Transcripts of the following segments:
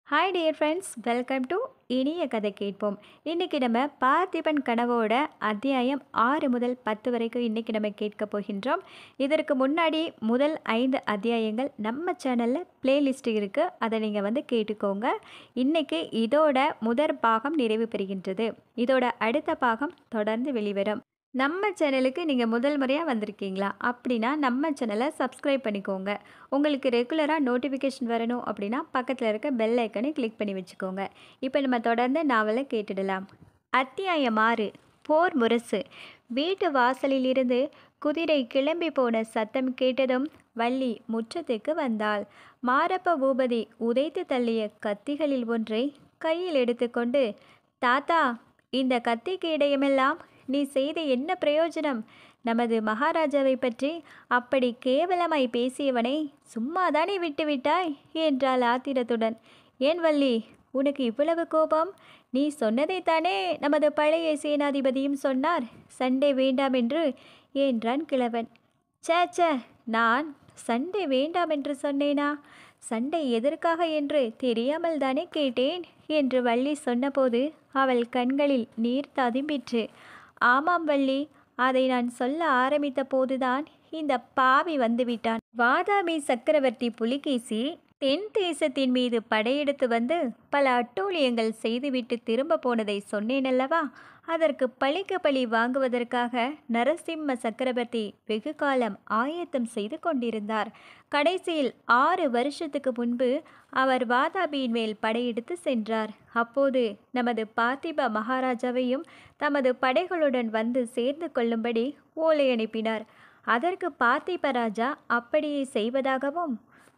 hi dear friends welcome to இனிய கதை கேட்போம் இன்றைக்கி நம்ம பார்த்திபன் கனவோட அத்தியாயம் ஆறு முதல் பத்து வரைக்கும் இன்றைக்கி நம்ம கேட்க போகின்றோம் இதற்கு முன்னாடி முதல் ஐந்து அத்தியாயங்கள் நம்ம சேனலில் பிளேலிஸ்ட் இருக்குது அதை நீங்கள் வந்து கேட்டுக்கோங்க இன்றைக்கி இதோட முதற் பாகம் நிறைவு பெறுகின்றது இதோட அடுத்த பாகம் தொடர்ந்து வெளிவரும் நம்ம சேனலுக்கு நீங்கள் முதல் முறையாக வந்திருக்கீங்களா அப்படின்னா நம்ம சேனலை சப்ஸ்கிரைப் பண்ணிக்கோங்க உங்களுக்கு ரெகுலராக நோட்டிஃபிகேஷன் வரணும் அப்படின்னா பக்கத்தில் இருக்க பெல் ஐக்கனை கிளிக் பண்ணி வச்சுக்கோங்க இப்போ நம்ம தொடர்ந்து நாவலை கேட்டுடலாம் அத்தியாயம் ஆறு போர் முரசு வீட்டு வாசலிலிருந்து குதிரை கிளம்பி போன சத்தம் கேட்டதும் வள்ளி முற்றத்துக்கு வந்தாள் மாரப்ப பூபதி உதைத்து தள்ளிய கத்திகளில் ஒன்றை கையில் எடுத்துக்கொண்டு தாத்தா இந்த கத்திக்கு இடையமெல்லாம் நீ செய்த என்ன பிரயோஜனம் நமது மகாராஜாவை பற்றி அப்படி கேவலமாய் பேசியவனை சும்மாதானே விட்டுவிட்டாய் என்றாள் ஆத்திரத்துடன் ஏன் வள்ளி உனக்கு இவ்வளவு கோபம் நீ சொன்னதைத்தானே நமது பழைய சேனாதிபதியும் சொன்னார் சண்டை வேண்டாம் என்று என்றான் கிழவன் சே சே நான் சண்டை வேண்டாம் என்று சொன்னேனா சண்டை எதற்காக என்று தெரியாமல் தானே கேட்டேன் என்று வள்ளி சொன்னபோது அவள் கண்களில் நீர் ததும்பிற்று ஆமாம் வள்ளி அதை நான் சொல்ல ஆரம்பித்த போதுதான் இந்த பாவி வந்துவிட்டான் வாதாபி சக்கரவர்த்தி புலிகேசி தென் தேசத்தின் மீது படையெடுத்து வந்து பல அட்டூழியங்கள் செய்துவிட்டு திரும்ப போனதை சொன்னேனல்லவா அதற்கு பழிக்கு பழி வாங்குவதற்காக நரசிம்ம சக்கரவர்த்தி வெகு காலம் ஆயத்தம் செய்து கொண்டிருந்தார் கடைசியில் ஆறு வருஷத்துக்கு முன்பு அவர் வாதாபியின் மேல் படையெடுத்து சென்றார் அப்போது நமது பார்த்திப மகாராஜாவையும் தமது படைகளுடன் வந்து சேர்ந்து கொள்ளும்படி ஓலை அனுப்பினார் அதற்கு பார்த்திப ராஜா அப்படியே செய்வதாகவும்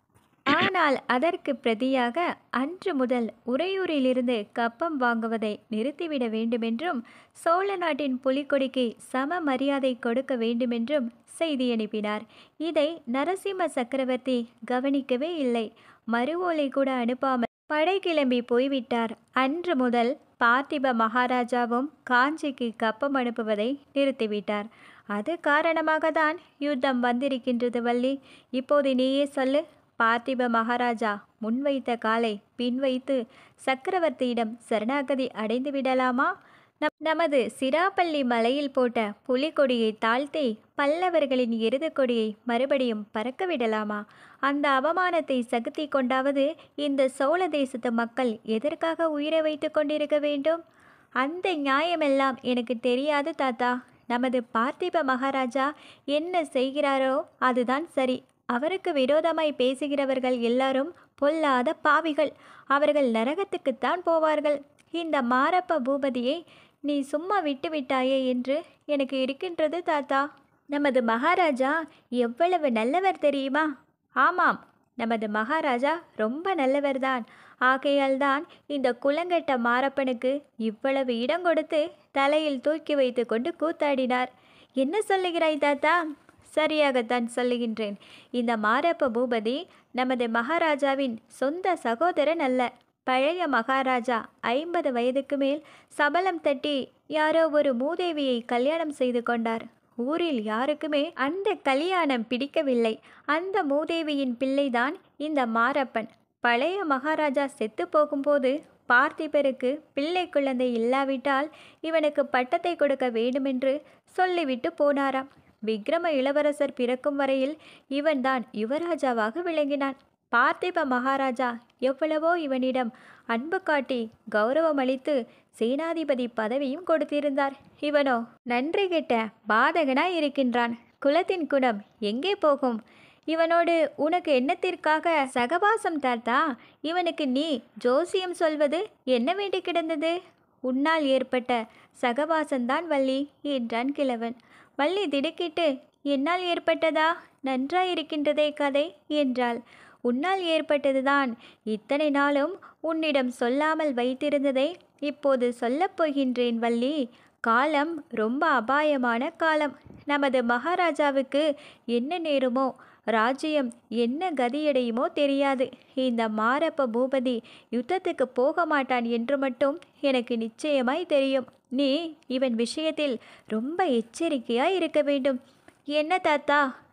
ஆனால் அதற்கு பிரதியாக அன்று முதல் உறையூரிலிருந்து கப்பம் வாங்குவதை நிறுத்திவிட வேண்டுமென்றும் சோழ நாட்டின் புலிக்கொடிக்கு சம மரியாதை கொடுக்க வேண்டுமென்றும் செய்தி அனுப்பினார் இதை நரசிம்ம சக்கரவர்த்தி கவனிக்கவே இல்லை மறுவோலை கூட அனுப்பாமல் படை கிளம்பி போய்விட்டார் அன்று முதல் பார்த்திப மகாராஜாவும் காஞ்சிக்கு கப்பம் அனுப்புவதை நிறுத்திவிட்டார் அது காரணமாக தான் யுத்தம் வந்திருக்கின்றது வள்ளி இப்போது நீயே சொல்லு பார்த்திப மகாராஜா முன்வைத்த காலை பின்வைத்து சக்கரவர்த்தியிடம் சரணாகதி அடைந்து விடலாமா நம் நமது சிராப்பள்ளி மலையில் போட்ட புலிகொடியை தாழ்த்தி பல்லவர்களின் எருது கொடியை மறுபடியும் பறக்க விடலாமா அந்த அவமானத்தை சகுத்தி கொண்டாவது இந்த சோழ தேசத்து மக்கள் எதற்காக உயிரை வைத்து கொண்டிருக்க வேண்டும் அந்த நியாயமெல்லாம் எனக்கு தெரியாது தாத்தா நமது பார்த்திப மகாராஜா என்ன செய்கிறாரோ அதுதான் சரி அவருக்கு விரோதமாய் பேசுகிறவர்கள் எல்லாரும் பொல்லாத பாவிகள் அவர்கள் நரகத்துக்குத்தான் போவார்கள் இந்த மாரப்ப பூபதியை நீ சும்மா விட்டு விட்டாயே என்று எனக்கு இருக்கின்றது தாத்தா நமது மகாராஜா எவ்வளவு நல்லவர் தெரியுமா ஆமாம் நமது மகாராஜா ரொம்ப நல்லவர்தான் ஆகையால் தான் இந்த குளங்கட்ட மாரப்பனுக்கு இவ்வளவு இடம் கொடுத்து தலையில் தூக்கி வைத்து கொண்டு கூத்தாடினார் என்ன சொல்லுகிறாய் தாத்தா சரியாகத்தான் சொல்லுகின்றேன் இந்த மாரப்ப பூபதி நமது மகாராஜாவின் சொந்த சகோதரன் அல்ல பழைய மகாராஜா ஐம்பது வயதுக்கு மேல் சபலம் தட்டி யாரோ ஒரு மூதேவியை கல்யாணம் செய்து கொண்டார் ஊரில் யாருக்குமே அந்த கல்யாணம் பிடிக்கவில்லை அந்த மூதேவியின் பிள்ளைதான் இந்த மாரப்பன் பழைய மகாராஜா செத்து போகும்போது பார்த்திபருக்கு பிள்ளை குழந்தை இல்லாவிட்டால் இவனுக்கு பட்டத்தை கொடுக்க வேண்டுமென்று சொல்லிவிட்டு போனாராம் விக்ரம இளவரசர் பிறக்கும் வரையில் இவன்தான் யுவராஜாவாக விளங்கினான் பார்த்திப மகாராஜா எவ்வளவோ இவனிடம் அன்பு காட்டி கௌரவம் அளித்து சேனாதிபதி பதவியும் கொடுத்திருந்தார் இவனோ நன்றி கெட்ட பாதகனாய் இருக்கின்றான் குலத்தின் குணம் எங்கே போகும் இவனோடு உனக்கு என்னத்திற்காக சகவாசம் தாத்தா இவனுக்கு நீ ஜோசியம் சொல்வது என்ன வேண்டி கிடந்தது உன்னால் ஏற்பட்ட சகவாசம்தான் வள்ளி என்றான் கிழவன் வள்ளி திடுக்கிட்டு என்னால் ஏற்பட்டதா நன்றாயிருக்கின்றதே கதை என்றாள் உன்னால் ஏற்பட்டதுதான் இத்தனை நாளும் உன்னிடம் சொல்லாமல் வைத்திருந்ததை இப்போது சொல்லப் போகின்றேன் வள்ளி காலம் ரொம்ப அபாயமான காலம் நமது மகாராஜாவுக்கு என்ன நேருமோ ராஜ்யம் என்ன கதியடையுமோ தெரியாது இந்த மாரப்ப பூபதி யுத்தத்துக்கு போக மாட்டான் என்று மட்டும் எனக்கு நிச்சயமாய் தெரியும் நீ இவன் விஷயத்தில் ரொம்ப எச்சரிக்கையாய் இருக்க வேண்டும் என்ன தாத்தா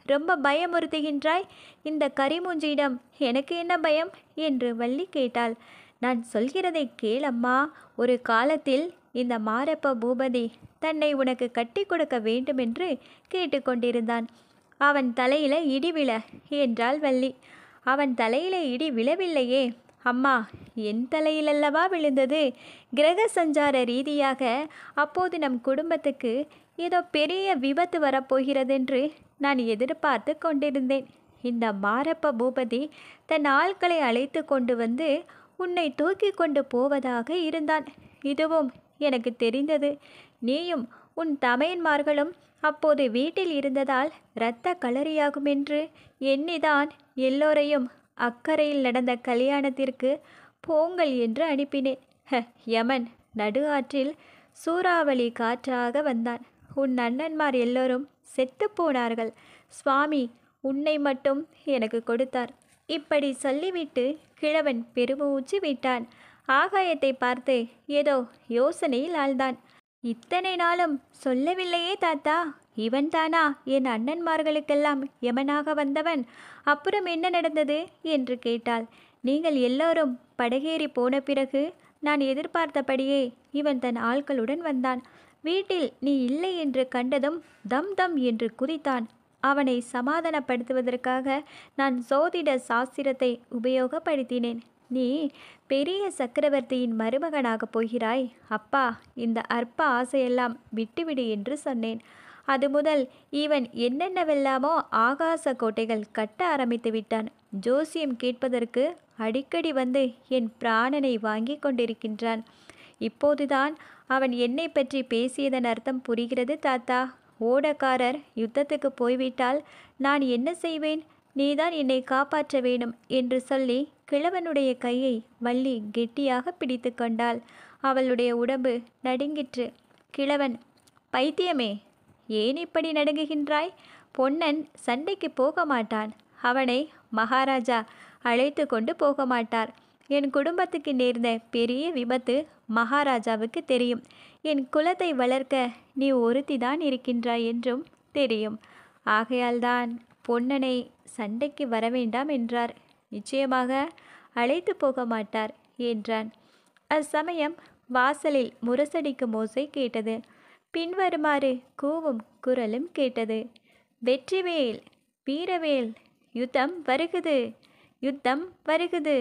ரொம்ப பயமுறுத்துகின்றாய் இந்த கரிமூஞ்சியிடம் எனக்கு என்ன பயம் என்று வள்ளி கேட்டாள் நான் சொல்கிறதை கேளம்மா ஒரு காலத்தில் இந்த மாரப்ப பூபதி தன்னை உனக்கு கட்டி கொடுக்க வேண்டுமென்று கேட்டுக்கொண்டிருந்தான் அவன் தலையில இடி விழ என்றாள் வள்ளி அவன் தலையில இடி விழவில்லையே அம்மா என் தலையிலல்லவா விழுந்தது கிரக சஞ்சார ரீதியாக அப்போது நம் குடும்பத்துக்கு ஏதோ பெரிய விபத்து வரப்போகிறதென்று நான் எதிர்பார்த்து கொண்டிருந்தேன் இந்த மாரப்ப பூபதி தன் ஆட்களை அழைத்து கொண்டு வந்து உன்னை தூக்கி கொண்டு போவதாக இருந்தான் இதுவும் எனக்கு தெரிந்தது நீயும் உன் தமையன்மார்களும் அப்போது வீட்டில் இருந்ததால் இரத்த களரியாகும் என்று எண்ணிதான் எல்லோரையும் அக்கறையில் நடந்த கல்யாணத்திற்கு போங்கள் என்று அனுப்பினேன் ஹ, யமன் நடு ஆற்றில் சூறாவளி காற்றாக வந்தான் உன் அண்ணன்மார் எல்லோரும் செத்து போனார்கள் சுவாமி உன்னை மட்டும் எனக்கு கொடுத்தார் இப்படி சொல்லிவிட்டு கிழவன் பெருமூச்சு விட்டான் ஆகாயத்தை பார்த்து ஏதோ யோசனையில் ஆழ்ந்தான் இத்தனை நாளும் சொல்லவில்லையே தாத்தா இவன் தானா என் அண்ணன்மார்களுக்கெல்லாம் யமனாக வந்தவன் அப்புறம் என்ன நடந்தது என்று கேட்டாள் நீங்கள் எல்லோரும் படகேறி போன பிறகு நான் எதிர்பார்த்தபடியே இவன் தன் ஆட்களுடன் வந்தான் வீட்டில் நீ இல்லை என்று கண்டதும் தம் தம் என்று குதித்தான் அவனை சமாதானப்படுத்துவதற்காக நான் சோதிட சாஸ்திரத்தை உபயோகப்படுத்தினேன் நீ பெரிய சக்கரவர்த்தியின் மருமகனாகப் போகிறாய் அப்பா இந்த அற்ப ஆசையெல்லாம் விட்டுவிடு என்று சொன்னேன் அது முதல் இவன் என்னென்னவெல்லாமோ ஆகாச கோட்டைகள் கட்ட ஆரம்பித்து விட்டான் ஜோசியம் கேட்பதற்கு அடிக்கடி வந்து என் பிராணனை வாங்கி கொண்டிருக்கின்றான் இப்போதுதான் அவன் என்னை பற்றி பேசியதன் அர்த்தம் புரிகிறது தாத்தா ஓடக்காரர் யுத்தத்துக்கு போய்விட்டால் நான் என்ன செய்வேன் நீதான் என்னை காப்பாற்ற வேணும் என்று சொல்லி கிழவனுடைய கையை வள்ளி கெட்டியாக பிடித்து கொண்டாள் அவளுடைய உடம்பு நடுங்கிற்று கிழவன் பைத்தியமே ஏன் இப்படி நடுங்குகின்றாய் பொன்னன் சண்டைக்கு போக மாட்டான் அவனை மகாராஜா அழைத்து கொண்டு போக மாட்டார் என் குடும்பத்துக்கு நேர்ந்த பெரிய விபத்து மகாராஜாவுக்கு தெரியும் என் குலத்தை வளர்க்க நீ ஒருத்திதான் இருக்கின்றாய் என்றும் தெரியும் ஆகையால்தான் பொன்னனை சண்டைக்கு வரவேண்டாம் என்றார் நிச்சயமாக அழைத்து போக மாட்டார் என்றான் அச்சமயம் வாசலில் முரசடிக்கும் ஓசை கேட்டது பின்வருமாறு கூவும் குரலும் கேட்டது வெற்றிவேல் வீரவேல் யுத்தம் வருகுது யுத்தம் வருகுது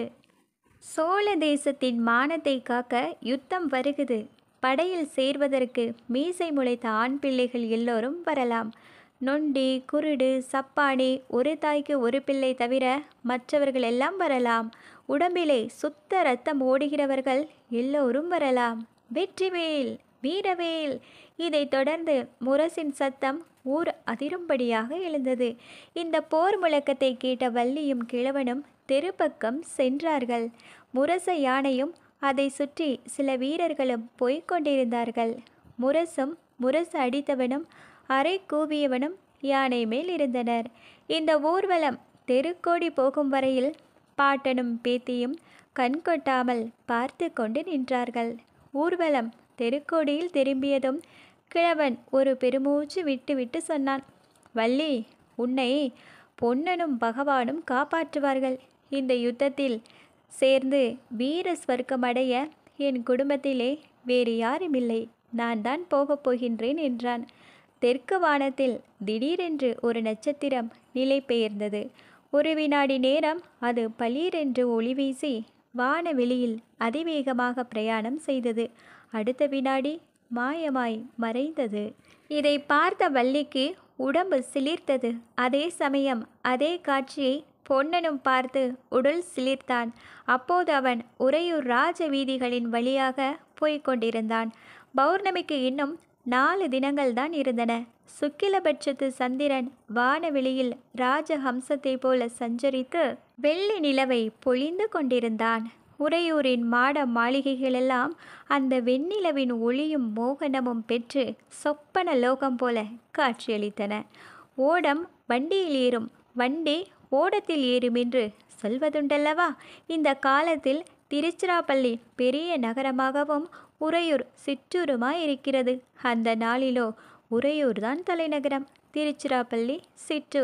சோழ தேசத்தின் மானத்தை காக்க யுத்தம் வருகுது படையில் சேர்வதற்கு மீசை முளைத்த ஆண் பிள்ளைகள் எல்லோரும் வரலாம் நொண்டி குருடு சப்பானி ஒரு தாய்க்கு ஒரு பிள்ளை தவிர மற்றவர்கள் எல்லாம் வரலாம் உடம்பிலே சுத்த ரத்தம் ஓடுகிறவர்கள் எல்லோரும் வரலாம் வெற்றிவேல் வீரவேல் இதைத் தொடர்ந்து முரசின் சத்தம் ஊர் அதிரும்படியாக எழுந்தது இந்த போர் முழக்கத்தை கேட்ட வள்ளியும் கிழவனும் தெருப்பக்கம் சென்றார்கள் முரச யானையும் அதை சுற்றி சில வீரர்களும் போய்க் கொண்டிருந்தார்கள் முரசும் முரசு அடித்தவனும் அரை கூவியவனும் யானை மேல் இருந்தனர் இந்த ஊர்வலம் தெருக்கோடி போகும் வரையில் பாட்டனும் பேத்தியும் கண் கொட்டாமல் பார்த்து கொண்டு நின்றார்கள் ஊர்வலம் தெருக்கோடியில் திரும்பியதும் கிழவன் ஒரு பெருமூச்சு விட்டு விட்டு சொன்னான் வள்ளி உன்னை பொன்னனும் பகவானும் காப்பாற்றுவார்கள் இந்த யுத்தத்தில் சேர்ந்து வீர ஸ்வர்க்கமடைய என் குடும்பத்திலே வேறு யாருமில்லை நான் தான் போகப் போகின்றேன் என்றான் தெற்கு வானத்தில் திடீரென்று ஒரு நட்சத்திரம் நிலை பெயர்ந்தது ஒரு வினாடி நேரம் அது பளீரென்று ஒளி வீசி வானவெளியில் அதிவேகமாக பிரயாணம் செய்தது அடுத்த வினாடி மாயமாய் மறைந்தது இதை பார்த்த வள்ளிக்கு உடம்பு சிலிர்த்தது அதே சமயம் அதே காட்சியை பொன்னனும் பார்த்து உடல் சிலிர்த்தான் அப்போது அவன் உறையூர் ராஜ வீதிகளின் வழியாக போய்க் கொண்டிருந்தான் பௌர்ணமிக்கு இன்னும் நாலு தினங்கள் தான் இருந்தன சுக்கிலபட்சத்து சந்திரன் வானவெளியில் ராஜஹம்சத்தைப் போல சஞ்சரித்து வெள்ளி நிலவை பொழிந்து கொண்டிருந்தான் உறையூரின் மாட மாளிகைகளெல்லாம் அந்த வெண்ணிலவின் ஒளியும் மோகனமும் பெற்று சொப்பன லோகம் போல காட்சியளித்தன ஓடம் வண்டியில் ஏறும் வண்டி ஓடத்தில் ஏறும் என்று சொல்வதுண்டல்லவா இந்த காலத்தில் திருச்சிராப்பள்ளி பெரிய நகரமாகவும் உறையூர் சிற்றூருமாய் இருக்கிறது அந்த நாளிலோ உறையூர் தான் தலைநகரம் திருச்சிராப்பள்ளி சிற்றூர்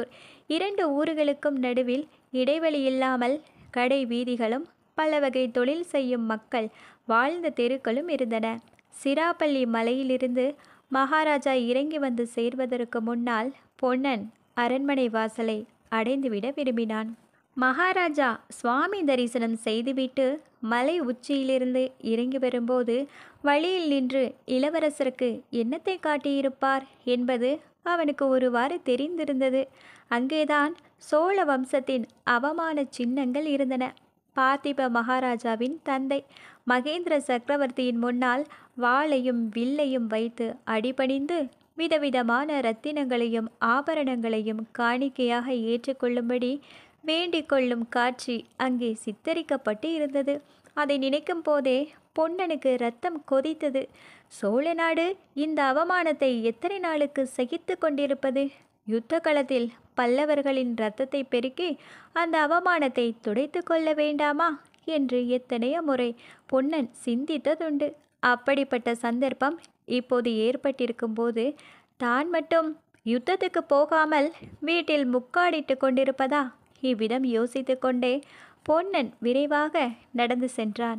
இரண்டு ஊர்களுக்கும் நடுவில் இடைவெளி இல்லாமல் கடை வீதிகளும் பல வகை தொழில் செய்யும் மக்கள் வாழ்ந்த தெருக்களும் இருந்தன சிராப்பள்ளி மலையிலிருந்து மகாராஜா இறங்கி வந்து சேர்வதற்கு முன்னால் பொன்னன் அரண்மனை வாசலை அடைந்துவிட விரும்பினான் மகாராஜா சுவாமி தரிசனம் செய்துவிட்டு மலை உச்சியிலிருந்து இறங்கி வரும்போது வழியில் நின்று இளவரசருக்கு என்னத்தை காட்டியிருப்பார் என்பது அவனுக்கு ஒருவாறு தெரிந்திருந்தது அங்கேதான் சோழ வம்சத்தின் அவமான சின்னங்கள் இருந்தன பார்த்திப மகாராஜாவின் தந்தை மகேந்திர சக்கரவர்த்தியின் முன்னால் வாளையும் வில்லையும் வைத்து அடிபணிந்து விதவிதமான ரத்தினங்களையும் ஆபரணங்களையும் காணிக்கையாக ஏற்றுக்கொள்ளும்படி வேண்டிக் கொள்ளும் காட்சி அங்கே சித்தரிக்கப்பட்டு இருந்தது அதை நினைக்கும் போதே பொன்னனுக்கு ரத்தம் கொதித்தது சோழ நாடு இந்த அவமானத்தை எத்தனை நாளுக்கு சகித்து கொண்டிருப்பது யுத்த களத்தில் பல்லவர்களின் இரத்தத்தை பெருக்கி அந்த அவமானத்தை துடைத்து கொள்ள வேண்டாமா என்று எத்தனையோ முறை பொன்னன் சிந்தித்ததுண்டு அப்படிப்பட்ட சந்தர்ப்பம் இப்போது ஏற்பட்டிருக்கும் போது தான் மட்டும் யுத்தத்துக்கு போகாமல் வீட்டில் முக்காடிட்டு கொண்டிருப்பதா இவ்விதம் யோசித்து கொண்டே பொன்னன் விரைவாக நடந்து சென்றான்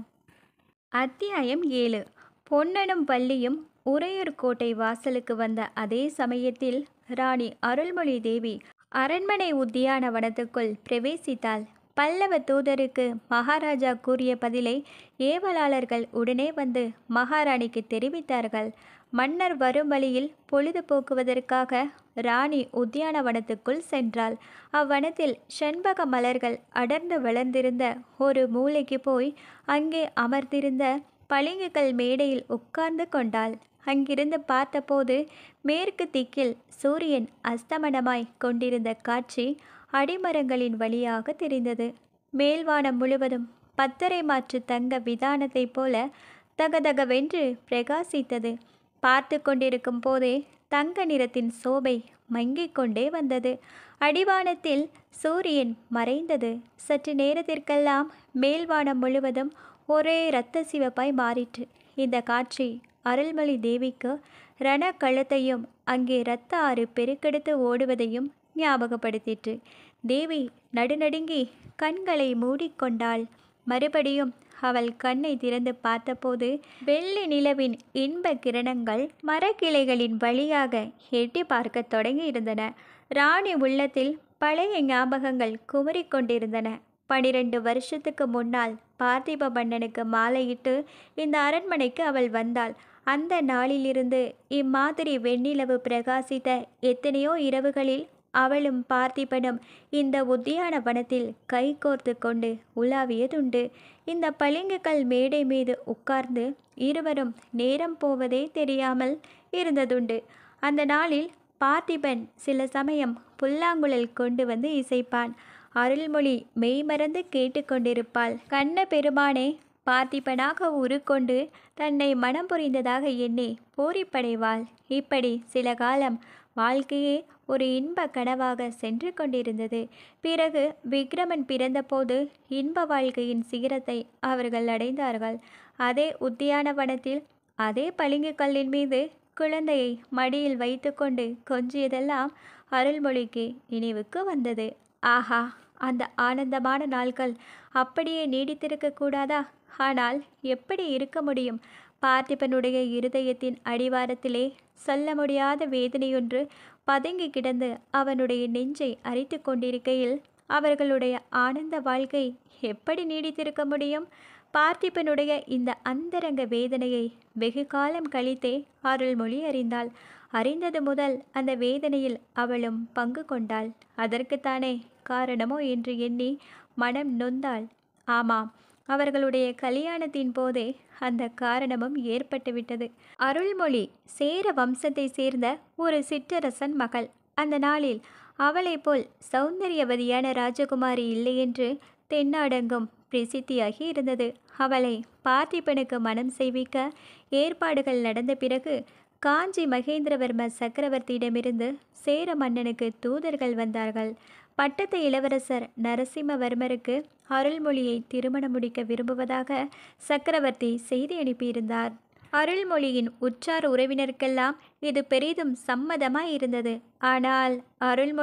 அத்தியாயம் ஏழு பொன்னனும் பள்ளியும் உறையூர் கோட்டை வாசலுக்கு வந்த அதே சமயத்தில் ராணி அருள்மொழி தேவி அரண்மனை உத்தியானவனத்துக்குள் பிரவேசித்தாள் பல்லவ தூதருக்கு மகாராஜா கூறிய பதிலை ஏவலாளர்கள் உடனே வந்து மகாராணிக்கு தெரிவித்தார்கள் மன்னர் வரும் வழியில் பொழுது போக்குவதற்காக ராணி உத்தியானவனத்துக்குள் சென்றாள் அவ்வனத்தில் செண்பக மலர்கள் அடர்ந்து வளர்ந்திருந்த ஒரு மூலைக்கு போய் அங்கே அமர்ந்திருந்த பளிங்குகள் மேடையில் உட்கார்ந்து கொண்டாள் அங்கிருந்து பார்த்தபோது மேற்கு திக்கில் சூரியன் அஸ்தமனமாய் கொண்டிருந்த காட்சி அடிமரங்களின் வழியாக தெரிந்தது மேல்வானம் முழுவதும் பத்தரை மாற்று தங்க விதானத்தைப் போல தகதகவென்று பிரகாசித்தது பார்த்து கொண்டிருக்கும் போதே தங்க நிறத்தின் சோபை மங்கிக் கொண்டே வந்தது அடிவானத்தில் சூரியன் மறைந்தது சற்று நேரத்திற்கெல்லாம் மேல்வானம் முழுவதும் ஒரே இரத்த சிவப்பாய் மாறிற்று இந்த காட்சி அருள்மொழி தேவிக்கு ரண கழுத்தையும் அங்கே இரத்த ஆறு பெருக்கெடுத்து ஓடுவதையும் ஞாபகப்படுத்திற்று தேவி நடுநடுங்கி கண்களை மூடிக்கொண்டாள் மறுபடியும் அவள் கண்ணை திறந்து பார்த்தபோது வெள்ளி நிலவின் இன்ப கிரணங்கள் மரக்கிளைகளின் வழியாக எட்டி பார்க்க தொடங்கி இருந்தன ராணி உள்ளத்தில் பழைய ஞாபகங்கள் குமரிக் கொண்டிருந்தன பனிரெண்டு வருஷத்துக்கு முன்னால் பார்த்திப மன்னனுக்கு மாலையிட்டு இந்த அரண்மனைக்கு அவள் வந்தாள் அந்த நாளிலிருந்து இம்மாதிரி வெண்ணிலவு பிரகாசித்த எத்தனையோ இரவுகளில் அவளும் பார்த்திபனும் இந்த உத்தியான வனத்தில் கைகோர்த்து கொண்டு உலாவியதுண்டு இந்த பளிங்குகள் மேடை மீது உட்கார்ந்து இருவரும் நேரம் போவதே தெரியாமல் இருந்ததுண்டு அந்த நாளில் பார்த்திபன் சில சமயம் புல்லாங்குழல் கொண்டு வந்து இசைப்பான் அருள்மொழி மெய்மறந்து கேட்டுக்கொண்டிருப்பாள் கண்ண பெருமானே பார்த்திபனாக உருக்கொண்டு தன்னை மனம் புரிந்ததாக எண்ணி பூரிப்படைவாள் இப்படி சில காலம் வாழ்க்கையே ஒரு இன்ப கனவாக சென்று கொண்டிருந்தது பிறகு விக்ரமன் பிறந்தபோது இன்ப வாழ்க்கையின் சிகரத்தை அவர்கள் அடைந்தார்கள் அதே உத்தியானவனத்தில் அதே பளிங்கு கல்லின் மீது குழந்தையை மடியில் வைத்துக்கொண்டு கொஞ்சியதெல்லாம் அருள்மொழிக்கு நினைவுக்கு வந்தது ஆஹா அந்த ஆனந்தமான நாட்கள் அப்படியே நீடித்திருக்க கூடாதா ஆனால் எப்படி இருக்க முடியும் பார்த்திபனுடைய இருதயத்தின் அடிவாரத்திலே சொல்ல முடியாத வேதனையொன்று பதுங்கி கிடந்து அவனுடைய நெஞ்சை அரித்து கொண்டிருக்கையில் அவர்களுடைய ஆனந்த வாழ்க்கை எப்படி நீடித்திருக்க முடியும் பார்த்திபனுடைய இந்த அந்தரங்க வேதனையை வெகு காலம் கழித்தே அருள்மொழி அறிந்தாள் அறிந்தது முதல் அந்த வேதனையில் அவளும் பங்கு கொண்டாள் அதற்குத்தானே காரணமோ என்று எண்ணி மனம் நொந்தாள் ஆமாம் அவர்களுடைய கல்யாணத்தின் போதே அந்த காரணமும் ஏற்பட்டுவிட்டது அருள்மொழி சேர வம்சத்தை சேர்ந்த ஒரு சிற்றரசன் மகள் அந்த நாளில் அவளைப் போல் சௌந்தரியவதியான ராஜகுமாரி இல்லை என்று தென்னாடெங்கும் பிரசித்தியாகி இருந்தது அவளை பார்த்திபனுக்கு மனம் செய்விக்க ஏற்பாடுகள் நடந்த பிறகு காஞ்சி மகேந்திரவர்ம சக்கரவர்த்தியிடமிருந்து சேர மன்னனுக்கு தூதர்கள் வந்தார்கள் பட்டத்து இளவரசர் நரசிம்மவர்மருக்கு அருள்மொழியை திருமணம் முடிக்க விரும்புவதாக சக்கரவர்த்தி செய்தி அனுப்பியிருந்தார் அருள்மொழியின் உற்றார் உறவினருக்கெல்லாம் இது பெரிதும் சம்மதமாய் இருந்தது ஆனால் அருள்மொழி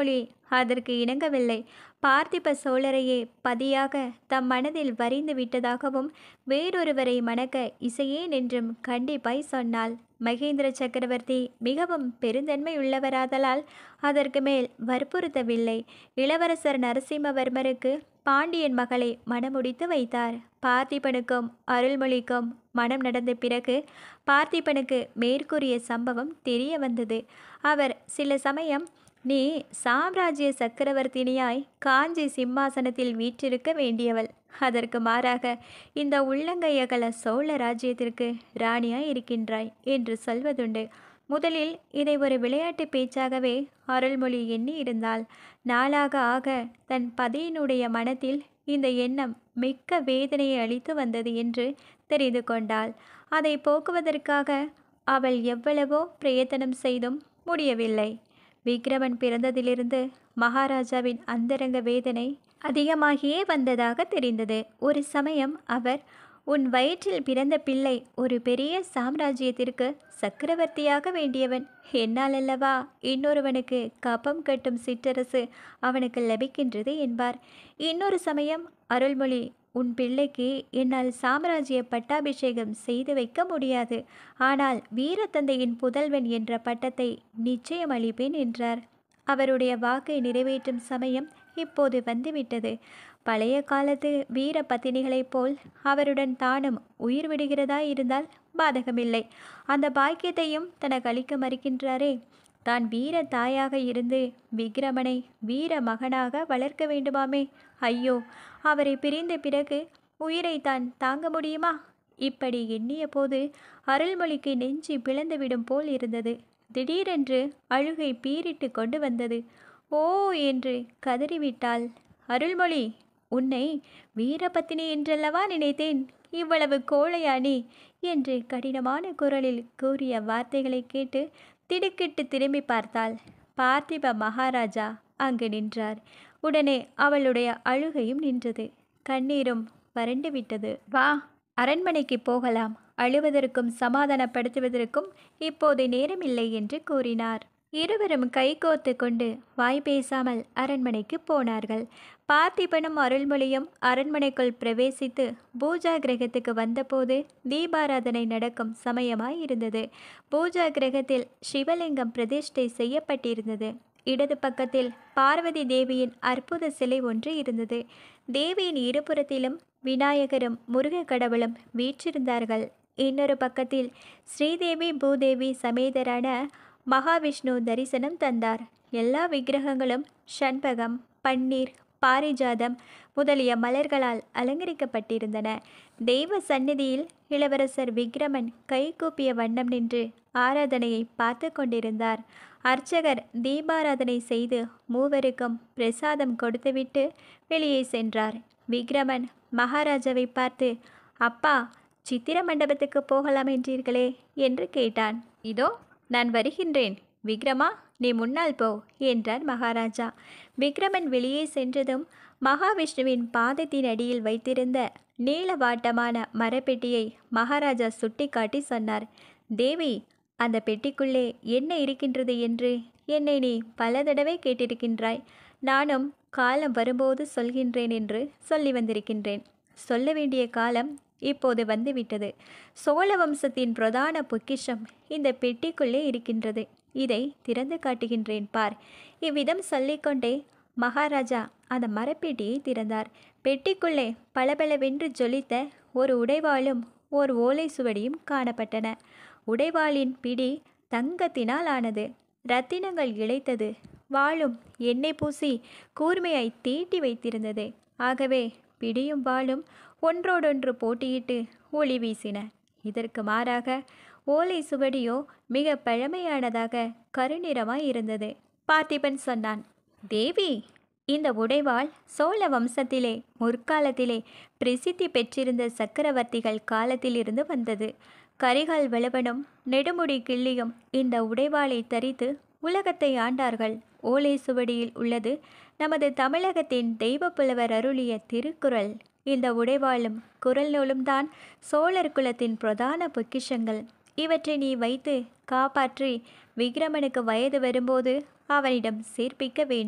அதற்கு இணங்கவில்லை பார்த்திப சோழரையே பதியாக தம் மனதில் வரிந்து விட்டதாகவும் வேறொருவரை மணக்க இசையேன் என்றும் கண்டிப்பாய் சொன்னாள் மகேந்திர சக்கரவர்த்தி மிகவும் பெருந்தன்மை உள்ளவராதலால் அதற்கு மேல் வற்புறுத்தவில்லை இளவரசர் நரசிம்மவர்மருக்கு பாண்டியன் மகளை மணமுடித்து வைத்தார் பார்த்திபனுக்கும் அருள்மொழிக்கும் மனம் நடந்த பிறகு பார்த்திபனுக்கு மேற்கூறிய சம்பவம் தெரிய வந்தது அவர் சில சமயம் நீ சாம்ராஜ்ய சக்கரவர்த்தினியாய் காஞ்சி சிம்மாசனத்தில் வீற்றிருக்க வேண்டியவள் அதற்கு மாறாக இந்த உள்ளங்கையகல சோழ ராஜ்யத்திற்கு ராணியாய் இருக்கின்றாய் என்று சொல்வதுண்டு முதலில் இதை ஒரு விளையாட்டு பேச்சாகவே அருள்மொழி எண்ணி இருந்தால் நாளாக ஆக தன் பதியினுடைய மனத்தில் இந்த எண்ணம் மிக்க வேதனையை அளித்து வந்தது என்று தெரிந்து கொண்டாள் அதை போக்குவதற்காக அவள் எவ்வளவோ பிரயத்தனம் செய்தும் முடியவில்லை விக்ரமன் பிறந்ததிலிருந்து மகாராஜாவின் அந்தரங்க வேதனை அதிகமாகியே வந்ததாக தெரிந்தது ஒரு சமயம் அவர் உன் வயிற்றில் பிறந்த பிள்ளை ஒரு பெரிய சாம்ராஜ்யத்திற்கு சக்கரவர்த்தியாக வேண்டியவன் என்னால் அல்லவா இன்னொருவனுக்கு கப்பம் கட்டும் சிற்றரசு அவனுக்கு லபிக்கின்றது என்பார் இன்னொரு சமயம் அருள்மொழி உன் பிள்ளைக்கு என்னால் சாம்ராஜ்ய பட்டாபிஷேகம் செய்து வைக்க முடியாது ஆனால் வீரத்தந்தையின் புதல்வன் என்ற பட்டத்தை நிச்சயம் அளிப்பேன் என்றார் அவருடைய வாக்கை நிறைவேற்றும் சமயம் இப்போது வந்துவிட்டது பழைய காலத்து வீர பத்தினிகளைப் போல் அவருடன் தானும் உயிர் விடுகிறதா இருந்தால் பாதகமில்லை அந்த பாக்கியத்தையும் தனக்கு அளிக்க மறுக்கின்றாரே தான் வீர தாயாக இருந்து விக்ரமனை வீர மகனாக வளர்க்க வேண்டுமாமே ஐயோ அவரை பிரிந்த பிறகு உயிரை தான் தாங்க முடியுமா இப்படி எண்ணிய போது அருள்மொழிக்கு நெஞ்சி பிளந்துவிடும் போல் இருந்தது திடீரென்று அழுகை பீறிட்டு கொண்டு வந்தது ஓ என்று கதறிவிட்டாள் அருள்மொழி உன்னை வீரபத்தினி என்றல்லவா நினைத்தேன் இவ்வளவு கோழையானி என்று கடினமான குரலில் கூறிய வார்த்தைகளை கேட்டு திடுக்கிட்டு திரும்பி பார்த்தாள் பார்த்திப மகாராஜா அங்கு நின்றார் உடனே அவளுடைய அழுகையும் நின்றது கண்ணீரும் வறண்டு விட்டது வா அரண்மனைக்கு போகலாம் அழுவதற்கும் சமாதானப்படுத்துவதற்கும் இப்போது நேரமில்லை என்று கூறினார் இருவரும் கைகோர்த்து கொண்டு வாய் பேசாமல் அரண்மனைக்கு போனார்கள் பார்த்திபனும் அருள்மொழியும் அரண்மனைக்குள் பிரவேசித்து பூஜா கிரகத்துக்கு வந்தபோது தீபாராதனை நடக்கும் சமயமாய் இருந்தது பூஜா கிரகத்தில் சிவலிங்கம் பிரதிஷ்டை செய்யப்பட்டிருந்தது இடது பக்கத்தில் பார்வதி தேவியின் அற்புத சிலை ஒன்று இருந்தது தேவியின் இருபுறத்திலும் விநாயகரும் முருக கடவுளும் வீற்றிருந்தார்கள் இன்னொரு பக்கத்தில் ஸ்ரீதேவி பூதேவி சமேதரான மகாவிஷ்ணு தரிசனம் தந்தார் எல்லா விக்கிரகங்களும் ஷண்பகம் பன்னீர் பாரிஜாதம் முதலிய மலர்களால் அலங்கரிக்கப்பட்டிருந்தன தெய்வ சந்நிதியில் இளவரசர் விக்ரமன் கைகூப்பிய வண்ணம் நின்று ஆராதனையை பார்த்து கொண்டிருந்தார் அர்ச்சகர் தீபாராதனை செய்து மூவருக்கும் பிரசாதம் கொடுத்துவிட்டு வெளியே சென்றார் விக்ரமன் மகாராஜாவை பார்த்து அப்பா சித்திர மண்டபத்துக்கு போகலாம் என்றீர்களே என்று கேட்டான் இதோ நான் வருகின்றேன் விக்ரமா நீ முன்னால் போ என்றார் மகாராஜா விக்ரமன் வெளியே சென்றதும் மகாவிஷ்ணுவின் பாதத்தின் அடியில் வைத்திருந்த நீளவாட்டமான மரப்பெட்டியை மகாராஜா சுட்டிக்காட்டி சொன்னார் தேவி அந்த பெட்டிக்குள்ளே என்ன இருக்கின்றது என்று என்னை நீ பல தடவை கேட்டிருக்கின்றாய் நானும் காலம் வரும்போது சொல்கின்றேன் என்று சொல்லி வந்திருக்கின்றேன் சொல்ல வேண்டிய காலம் இப்போது வந்துவிட்டது சோழ வம்சத்தின் பிரதான பொக்கிஷம் இந்த பெட்டிக்குள்ளே இருக்கின்றது இதை திறந்து காட்டுகின்றேன் பார் இவ்விதம் சொல்லிக்கொண்டே மகாராஜா அந்த மரப்பெட்டியை திறந்தார் பெட்டிக்குள்ளே பளபளவென்று ஜொலித்த ஒரு உடைவாளும் ஓர் ஓலை சுவடியும் காணப்பட்டன உடைவாளின் பிடி தங்கத்தினால் ஆனது ரத்தினங்கள் இழைத்தது வாளும் எண்ணெய் பூசி கூர்மையாய் தீட்டி வைத்திருந்தது ஆகவே பிடியும் வாளும் ஒன்றோடொன்று போட்டியிட்டு ஒளி வீசின இதற்கு மாறாக ஓலை சுவடியோ மிக பழமையானதாக கருநிறமாய் இருந்தது பார்த்திபன் சொன்னான் தேவி இந்த உடைவாள் சோழ வம்சத்திலே முற்காலத்திலே பிரசித்தி பெற்றிருந்த சக்கரவர்த்திகள் காலத்திலிருந்து வந்தது கரிகால் வளவனும் நெடுமுடி கிள்ளியும் இந்த உடைவாளை தரித்து உலகத்தை ஆண்டார்கள் ஓலை சுவடியில் உள்ளது நமது தமிழகத்தின் தெய்வப்புலவர் அருளிய திருக்குறள் இந்த உடைவாளும் குரல் நூலும் தான் சோழர் குலத்தின் பிரதான பொக்கிஷங்கள் இவற்றை நீ வைத்து காப்பாற்றி விக்ரமனுக்கு வயது வரும்போது அவனிடம் சேர்ப்பிக்க வேண்டும்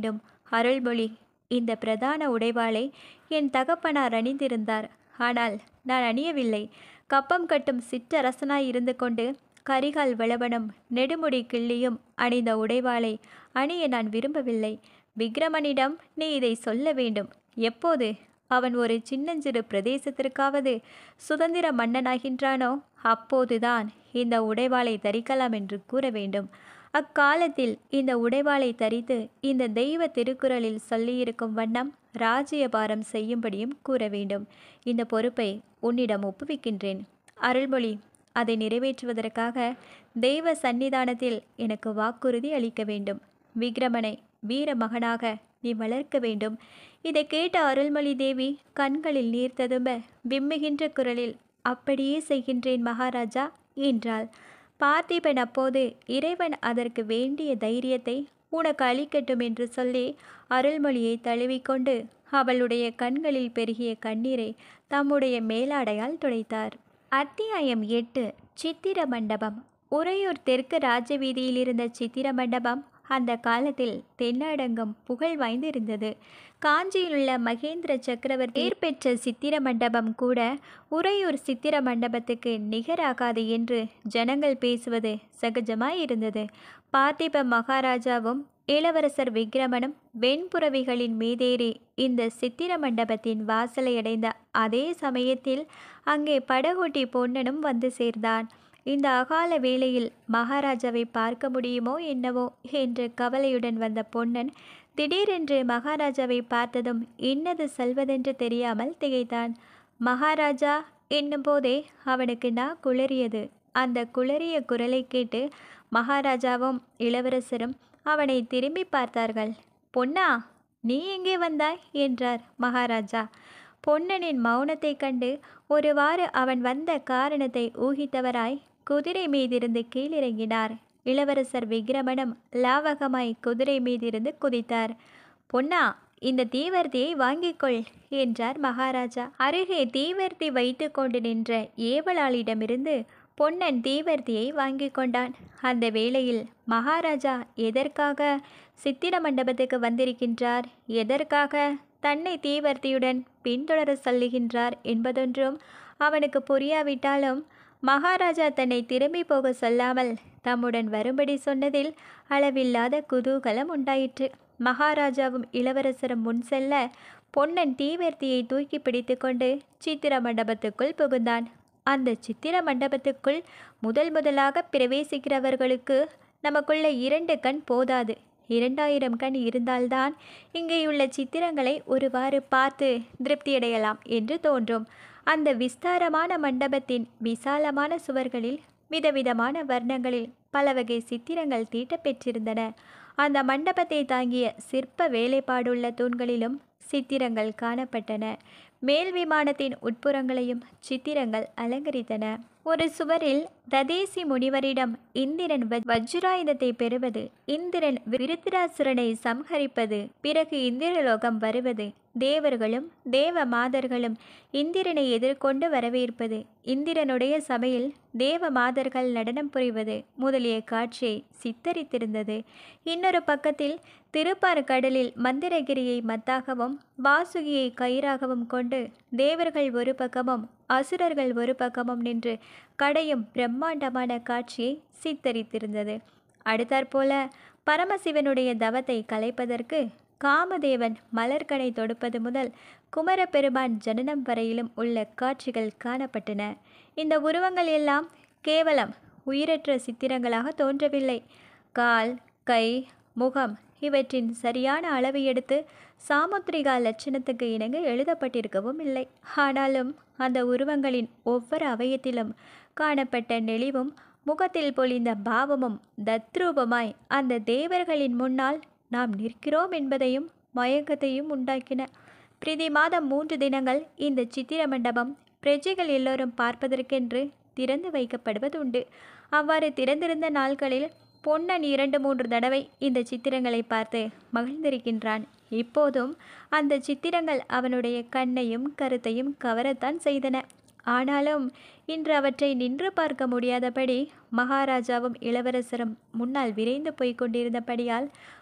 அருள்மொழி இந்த பிரதான உடைவாளை என் தகப்பனார் அணிந்திருந்தார் ஆனால் நான் அணியவில்லை கப்பம் கட்டும் சிற்றரசனாய் இருந்து கொண்டு கரிகால் வளவனும் நெடுமுடி கிள்ளியும் அணிந்த உடைவாளை அணிய நான் விரும்பவில்லை விக்ரமனிடம் நீ இதை சொல்ல வேண்டும் எப்போது அவன் ஒரு சின்னஞ்சிறு பிரதேசத்திற்காவது சுதந்திர மன்னனாகின்றானோ அப்போதுதான் இந்த உடைவாளை தரிக்கலாம் என்று கூற வேண்டும் அக்காலத்தில் இந்த உடைவாளை தரித்து இந்த தெய்வ திருக்குறளில் சொல்லியிருக்கும் வண்ணம் ராஜ்யபாரம் செய்யும்படியும் கூற வேண்டும் இந்த பொறுப்பை உன்னிடம் ஒப்புவிக்கின்றேன் அருள்மொழி அதை நிறைவேற்றுவதற்காக தெய்வ சந்நிதானத்தில் எனக்கு வாக்குறுதி அளிக்க வேண்டும் விக்ரமனை வீர மகனாக நீ வளர்க்க வேண்டும் இதை கேட்ட அருள்மொழி தேவி கண்களில் நீர் ததும்ப விம்முகின்ற குரலில் அப்படியே செய்கின்றேன் மகாராஜா என்றாள் பார்த்திபன் அப்போது இறைவன் அதற்கு வேண்டிய தைரியத்தை உனக்கு அளிக்கட்டும் என்று சொல்லி அருள்மொழியை தழுவிக்கொண்டு அவளுடைய கண்களில் பெருகிய கண்ணீரை தம்முடைய மேலாடையால் துடைத்தார் அத்தியாயம் எட்டு சித்திர மண்டபம் உறையூர் தெற்கு ராஜவீதியில் இருந்த சித்திர மண்டபம் அந்த காலத்தில் தென்னடங்கம் புகழ் வாய்ந்திருந்தது காஞ்சியிலுள்ள மகேந்திர சக்கரவர்த்தி பேர் பெற்ற சித்திர மண்டபம் கூட உறையூர் சித்திர மண்டபத்துக்கு நிகராகாது என்று ஜனங்கள் பேசுவது சகஜமாயிருந்தது பார்த்திப மகாராஜாவும் இளவரசர் விக்ரமனும் வெண்புறவிகளின் மீதேறி இந்த சித்திர மண்டபத்தின் வாசலை அடைந்த அதே சமயத்தில் அங்கே படகோட்டி பொன்னனும் வந்து சேர்ந்தான் இந்த அகால வேளையில் மகாராஜாவை பார்க்க முடியுமோ என்னவோ என்ற கவலையுடன் வந்த பொன்னன் திடீரென்று மகாராஜாவை பார்த்ததும் இன்னது செல்வதென்று தெரியாமல் திகைத்தான் மகாராஜா என்னும் போதே அவனுக்கு நான் குளறியது அந்த குளறிய குரலை கேட்டு மகாராஜாவும் இளவரசரும் அவனை திரும்பி பார்த்தார்கள் பொன்னா நீ எங்கே வந்தாய் என்றார் மகாராஜா பொன்னனின் மௌனத்தைக் கண்டு ஒருவாறு அவன் வந்த காரணத்தை ஊகித்தவராய் குதிரை மீதிருந்து கீழிறங்கினார் இளவரசர் விக்ரமனும் லாவகமாய் குதிரை மீதிருந்து குதித்தார் பொன்னா இந்த தீவர்த்தியை வாங்கிக்கொள் என்றார் மகாராஜா அருகே தீவர்த்தி வைத்து கொண்டு நின்ற ஏவலாளிடமிருந்து பொன்னன் தீவர்த்தியை வாங்கி கொண்டான் அந்த வேளையில் மகாராஜா எதற்காக சித்திர மண்டபத்துக்கு வந்திருக்கின்றார் எதற்காக தன்னை தீவர்த்தியுடன் பின்தொடர சொல்லுகின்றார் என்பதொன்றும் அவனுக்கு புரியாவிட்டாலும் மகாராஜா தன்னை திரும்பி போக சொல்லாமல் தம்முடன் வரும்படி சொன்னதில் அளவில்லாத குதூகலம் உண்டாயிற்று மகாராஜாவும் இளவரசரும் முன் செல்ல பொன்னன் தீவர்த்தியை தூக்கி பிடித்து கொண்டு சித்திர மண்டபத்துக்குள் புகுந்தான் அந்த சித்திர மண்டபத்துக்குள் முதல் முதலாக பிரவேசிக்கிறவர்களுக்கு நமக்குள்ள இரண்டு கண் போதாது இரண்டாயிரம் கண் இருந்தால்தான் இங்கேயுள்ள சித்திரங்களை ஒருவாறு பார்த்து திருப்தியடையலாம் என்று தோன்றும் அந்த விஸ்தாரமான மண்டபத்தின் விசாலமான சுவர்களில் விதவிதமான வர்ணங்களில் பல வகை சித்திரங்கள் தீட்டப்பெற்றிருந்தன அந்த மண்டபத்தை தாங்கிய சிற்ப வேலைப்பாடுள்ள தூண்களிலும் சித்திரங்கள் காணப்பட்டன மேல் விமானத்தின் உட்புறங்களையும் சித்திரங்கள் அலங்கரித்தன ஒரு சுவரில் ததேசி முனிவரிடம் இந்திரன் வ- வஜ்ராயுதத்தை பெறுவது இந்திரன் விருத்திராசுரனை சம்ஹரிப்பது பிறகு இந்திரலோகம் வருவது தேவர்களும் தேவ மாதர்களும் இந்திரனை எதிர்கொண்டு வரவேற்பது இந்திரனுடைய சபையில் தேவ மாதர்கள் நடனம் புரிவது முதலிய காட்சியை சித்தரித்திருந்தது இன்னொரு பக்கத்தில் திருப்பார்கடலில் மந்திரகிரியை மத்தாகவும் வாசுகியை கயிறாகவும் கொண்டு தேவர்கள் ஒரு பக்கமும் அசுரர்கள் ஒரு பக்கமும் நின்று கடையும் பிரம்மாண்டமான காட்சியை சித்தரித்திருந்தது அடுத்தாற்போல பரமசிவனுடைய தவத்தை கலைப்பதற்கு காமதேவன் மலர்கனை தொடுப்பது முதல் குமரப்பெருமான் ஜனனம் வரையிலும் உள்ள காட்சிகள் காணப்பட்டன இந்த உருவங்கள் எல்லாம் கேவலம் உயிரற்ற சித்திரங்களாக தோன்றவில்லை கால் கை முகம் இவற்றின் சரியான அளவு எடுத்து சாமுத்திரிகா லட்சணத்துக்கு இணங்க எழுதப்பட்டிருக்கவும் இல்லை ஆனாலும் அந்த உருவங்களின் ஒவ்வொரு அவயத்திலும் காணப்பட்ட நெளிவும் முகத்தில் பொழிந்த பாவமும் தத்ரூபமாய் அந்த தேவர்களின் முன்னால் நாம் நிற்கிறோம் என்பதையும் மயக்கத்தையும் உண்டாக்கின பிரதி மாதம் மூன்று தினங்கள் இந்த சித்திர மண்டபம் பிரஜைகள் எல்லோரும் பார்ப்பதற்கென்று திறந்து வைக்கப்படுவதுண்டு அவ்வாறு திறந்திருந்த நாட்களில் பொன்னன் இரண்டு மூன்று தடவை இந்த சித்திரங்களை பார்த்து மகிழ்ந்திருக்கின்றான் இப்போதும் அந்த சித்திரங்கள் அவனுடைய கண்ணையும் கருத்தையும் கவரத்தான் செய்தன ஆனாலும் இன்று அவற்றை நின்று பார்க்க முடியாதபடி மகாராஜாவும் இளவரசரும் முன்னால் விரைந்து போய்க் கொண்டிருந்தபடியால்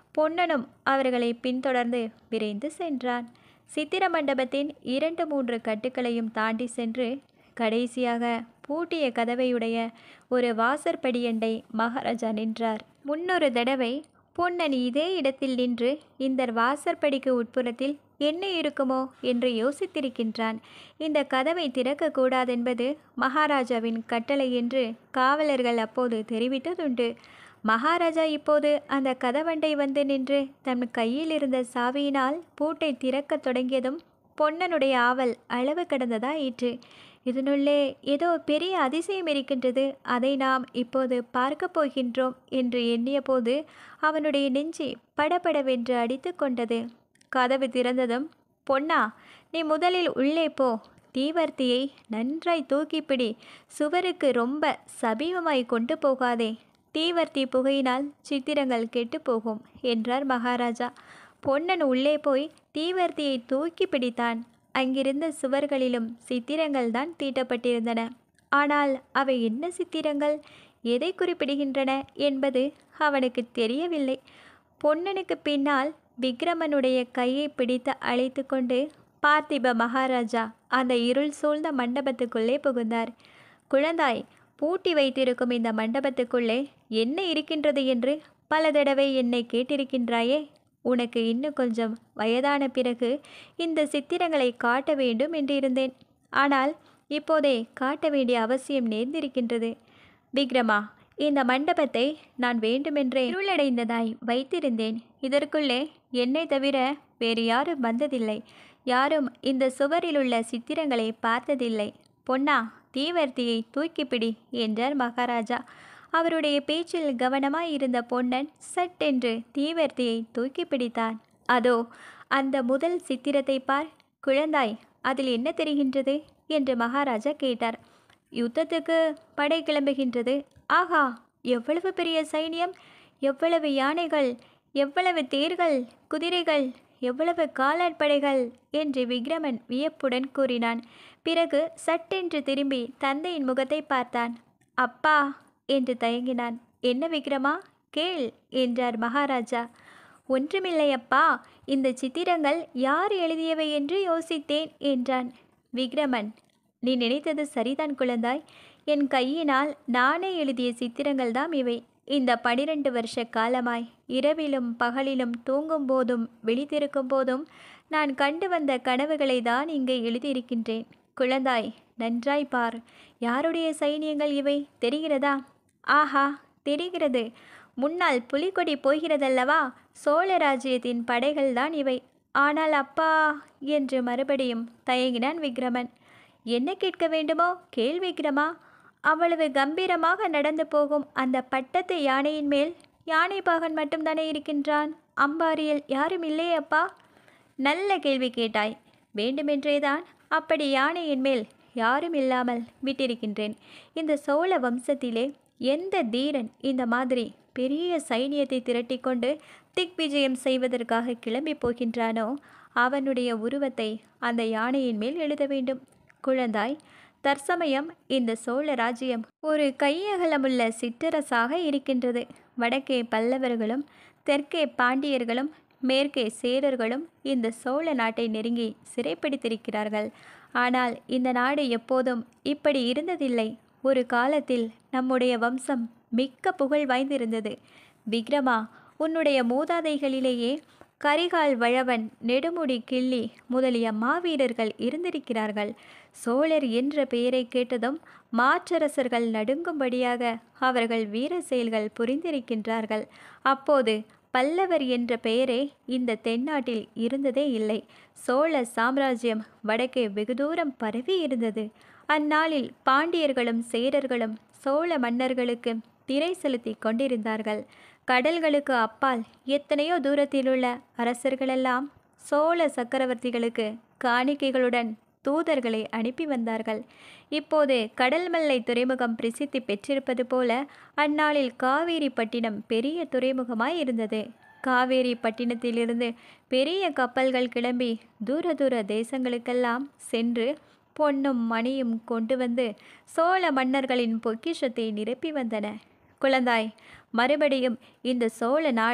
பொன்னனும் அவர்களை பின்தொடர்ந்து விரைந்து சென்றான் சித்திர மண்டபத்தின் இரண்டு மூன்று கட்டுக்களையும் தாண்டி சென்று கடைசியாக பூட்டிய கதவையுடைய ஒரு வாசற்படியண்டை மகாராஜா நின்றார் முன்னொரு தடவை பொன்னன் இதே இடத்தில் நின்று இந்த வாசற்படிக்கு உட்புறத்தில் என்ன இருக்குமோ என்று யோசித்திருக்கின்றான் இந்த கதவை திறக்கக்கூடாதென்பது மகாராஜாவின் கட்டளை என்று காவலர்கள் அப்போது தெரிவித்ததுண்டு மகாராஜா இப்போது அந்த கதவண்டை வந்து நின்று தன் கையில் இருந்த சாவியினால் பூட்டை திறக்கத் தொடங்கியதும் பொன்னனுடைய ஆவல் அளவு கடந்ததாயிற்று இதனுள்ளே ஏதோ பெரிய அதிசயம் இருக்கின்றது அதை நாம் இப்போது பார்க்கப் போகின்றோம் என்று எண்ணிய போது அவனுடைய நெஞ்சு படபடவென்று அடித்து கொண்டது கதவு திறந்ததும் பொன்னா நீ முதலில் உள்ளே போ தீவர்த்தியை நன்றாய் தூக்கிப்பிடி சுவருக்கு ரொம்ப சபீபமாய் கொண்டு போகாதே தீவர்த்தி புகையினால் சித்திரங்கள் கெட்டு போகும் என்றார் மகாராஜா பொன்னன் உள்ளே போய் தீவர்த்தியை தூக்கி பிடித்தான் அங்கிருந்த சுவர்களிலும் சித்திரங்கள் தான் தீட்டப்பட்டிருந்தன ஆனால் அவை என்ன சித்திரங்கள் எதை குறிப்பிடுகின்றன என்பது அவனுக்கு தெரியவில்லை பொன்னனுக்கு பின்னால் விக்ரமனுடைய கையை பிடித்து அழைத்து கொண்டு பார்த்திப மகாராஜா அந்த இருள் சூழ்ந்த மண்டபத்துக்குள்ளே புகுந்தார் குழந்தாய் பூட்டி வைத்திருக்கும் இந்த மண்டபத்துக்குள்ளே என்ன இருக்கின்றது என்று பல தடவை என்னை கேட்டிருக்கின்றாயே உனக்கு இன்னும் கொஞ்சம் வயதான பிறகு இந்த சித்திரங்களை காட்ட வேண்டும் என்று இருந்தேன் ஆனால் இப்போதே காட்ட வேண்டிய அவசியம் நேர்ந்திருக்கின்றது விக்ரமா இந்த மண்டபத்தை நான் வேண்டுமென்றே இருளடைந்ததாய் வைத்திருந்தேன் இதற்குள்ளே என்னை தவிர வேறு யாரும் வந்ததில்லை யாரும் இந்த சுவரிலுள்ள சித்திரங்களை பார்த்ததில்லை பொன்னா தீவர்த்தியை தூக்கிப்பிடி என்றார் மகாராஜா அவருடைய பேச்சில் கவனமாய் இருந்த பொன்னன் சட்டென்று தீவர்த்தியை தூக்கி பிடித்தான் அதோ அந்த முதல் சித்திரத்தை பார் குழந்தாய் அதில் என்ன தெரிகின்றது என்று மகாராஜா கேட்டார் யுத்தத்துக்கு படை கிளம்புகின்றது ஆகா எவ்வளவு பெரிய சைனியம் எவ்வளவு யானைகள் எவ்வளவு தேர்கள் குதிரைகள் எவ்வளவு காலாட்படைகள் என்று விக்ரமன் வியப்புடன் கூறினான் பிறகு சட்டென்று திரும்பி தந்தையின் முகத்தை பார்த்தான் அப்பா என்று தயங்கினான் என்ன விக்ரமா கேள் என்றார் மகாராஜா ஒன்றுமில்லை அப்பா இந்த சித்திரங்கள் யார் எழுதியவை என்று யோசித்தேன் என்றான் விக்ரமன் நீ நினைத்தது சரிதான் குழந்தாய் என் கையினால் நானே எழுதிய சித்திரங்கள் தான் இவை இந்த பனிரெண்டு வருஷ காலமாய் இரவிலும் பகலிலும் தூங்கும் போதும் விழித்திருக்கும் போதும் நான் கண்டு வந்த கனவுகளை தான் இங்கே எழுதியிருக்கின்றேன் குழந்தாய் நன்றாய் பார் யாருடைய சைனியங்கள் இவை தெரிகிறதா ஆஹா தெரிகிறது முன்னால் புலிகொடி போகிறதல்லவா சோழ ராஜ்யத்தின் படைகள் தான் இவை ஆனால் அப்பா என்று மறுபடியும் தயங்கினான் விக்ரமன் என்ன கேட்க வேண்டுமோ கேள் விக்ரமா அவ்வளவு கம்பீரமாக நடந்து போகும் அந்த பட்டத்து யானையின் மேல் யானை பாகன் மட்டும்தானே இருக்கின்றான் அம்பாரியில் யாரும் இல்லையே அப்பா நல்ல கேள்வி கேட்டாய் வேண்டுமென்றேதான் அப்படி யானையின் மேல் யாரும் இல்லாமல் விட்டிருக்கின்றேன் இந்த சோழ வம்சத்திலே எந்த தீரன் இந்த மாதிரி பெரிய சைனியத்தை திரட்டிக்கொண்டு திக்விஜயம் செய்வதற்காக கிளம்பி போகின்றானோ அவனுடைய உருவத்தை அந்த யானையின் மேல் எழுத வேண்டும் குழந்தாய் தற்சமயம் இந்த சோழ ராஜ்யம் ஒரு கையகலமுள்ள சிற்றரசாக இருக்கின்றது வடக்கே பல்லவர்களும் தெற்கே பாண்டியர்களும் மேற்கே சேரர்களும் இந்த சோழ நாட்டை நெருங்கி சிறைப்பிடித்திருக்கிறார்கள் ஆனால் இந்த நாடு எப்போதும் இப்படி இருந்ததில்லை ஒரு காலத்தில் நம்முடைய வம்சம் மிக்க புகழ் வாய்ந்திருந்தது விக்ரமா உன்னுடைய மூதாதைகளிலேயே கரிகால் வழவன் நெடுமுடி கிள்ளி முதலிய மாவீரர்கள் இருந்திருக்கிறார்கள் சோழர் என்ற பெயரை கேட்டதும் மாற்றரசர்கள் நடுங்கும்படியாக அவர்கள் வீர செயல்கள் புரிந்திருக்கின்றார்கள் அப்போது பல்லவர் என்ற பெயரே இந்த தென்னாட்டில் இருந்ததே இல்லை சோழ சாம்ராஜ்யம் வடக்கே வெகு தூரம் பரவி இருந்தது அந்நாளில் பாண்டியர்களும் சேரர்களும் சோழ மன்னர்களுக்கு திரை செலுத்தி கொண்டிருந்தார்கள் கடல்களுக்கு அப்பால் எத்தனையோ தூரத்திலுள்ள அரசர்களெல்லாம் சோழ சக்கரவர்த்திகளுக்கு காணிக்கைகளுடன் தூதர்களை அனுப்பி வந்தார்கள் இப்போது கடல்மல்லை துறைமுகம் பிரசித்தி பெற்றிருப்பது போல அந்நாளில் காவேரி பட்டினம் பெரிய துறைமுகமாய் இருந்தது காவேரி பட்டினத்திலிருந்து பெரிய கப்பல்கள் கிளம்பி தூர தூர தேசங்களுக்கெல்லாம் சென்று பொன்னும் மணியும் கொண்டு வந்து சோழ மன்னர்களின் பொக்கிஷத்தை நிரப்பி வந்தன குழந்தாய் மறுபடியும் இந்த சோழ நாடு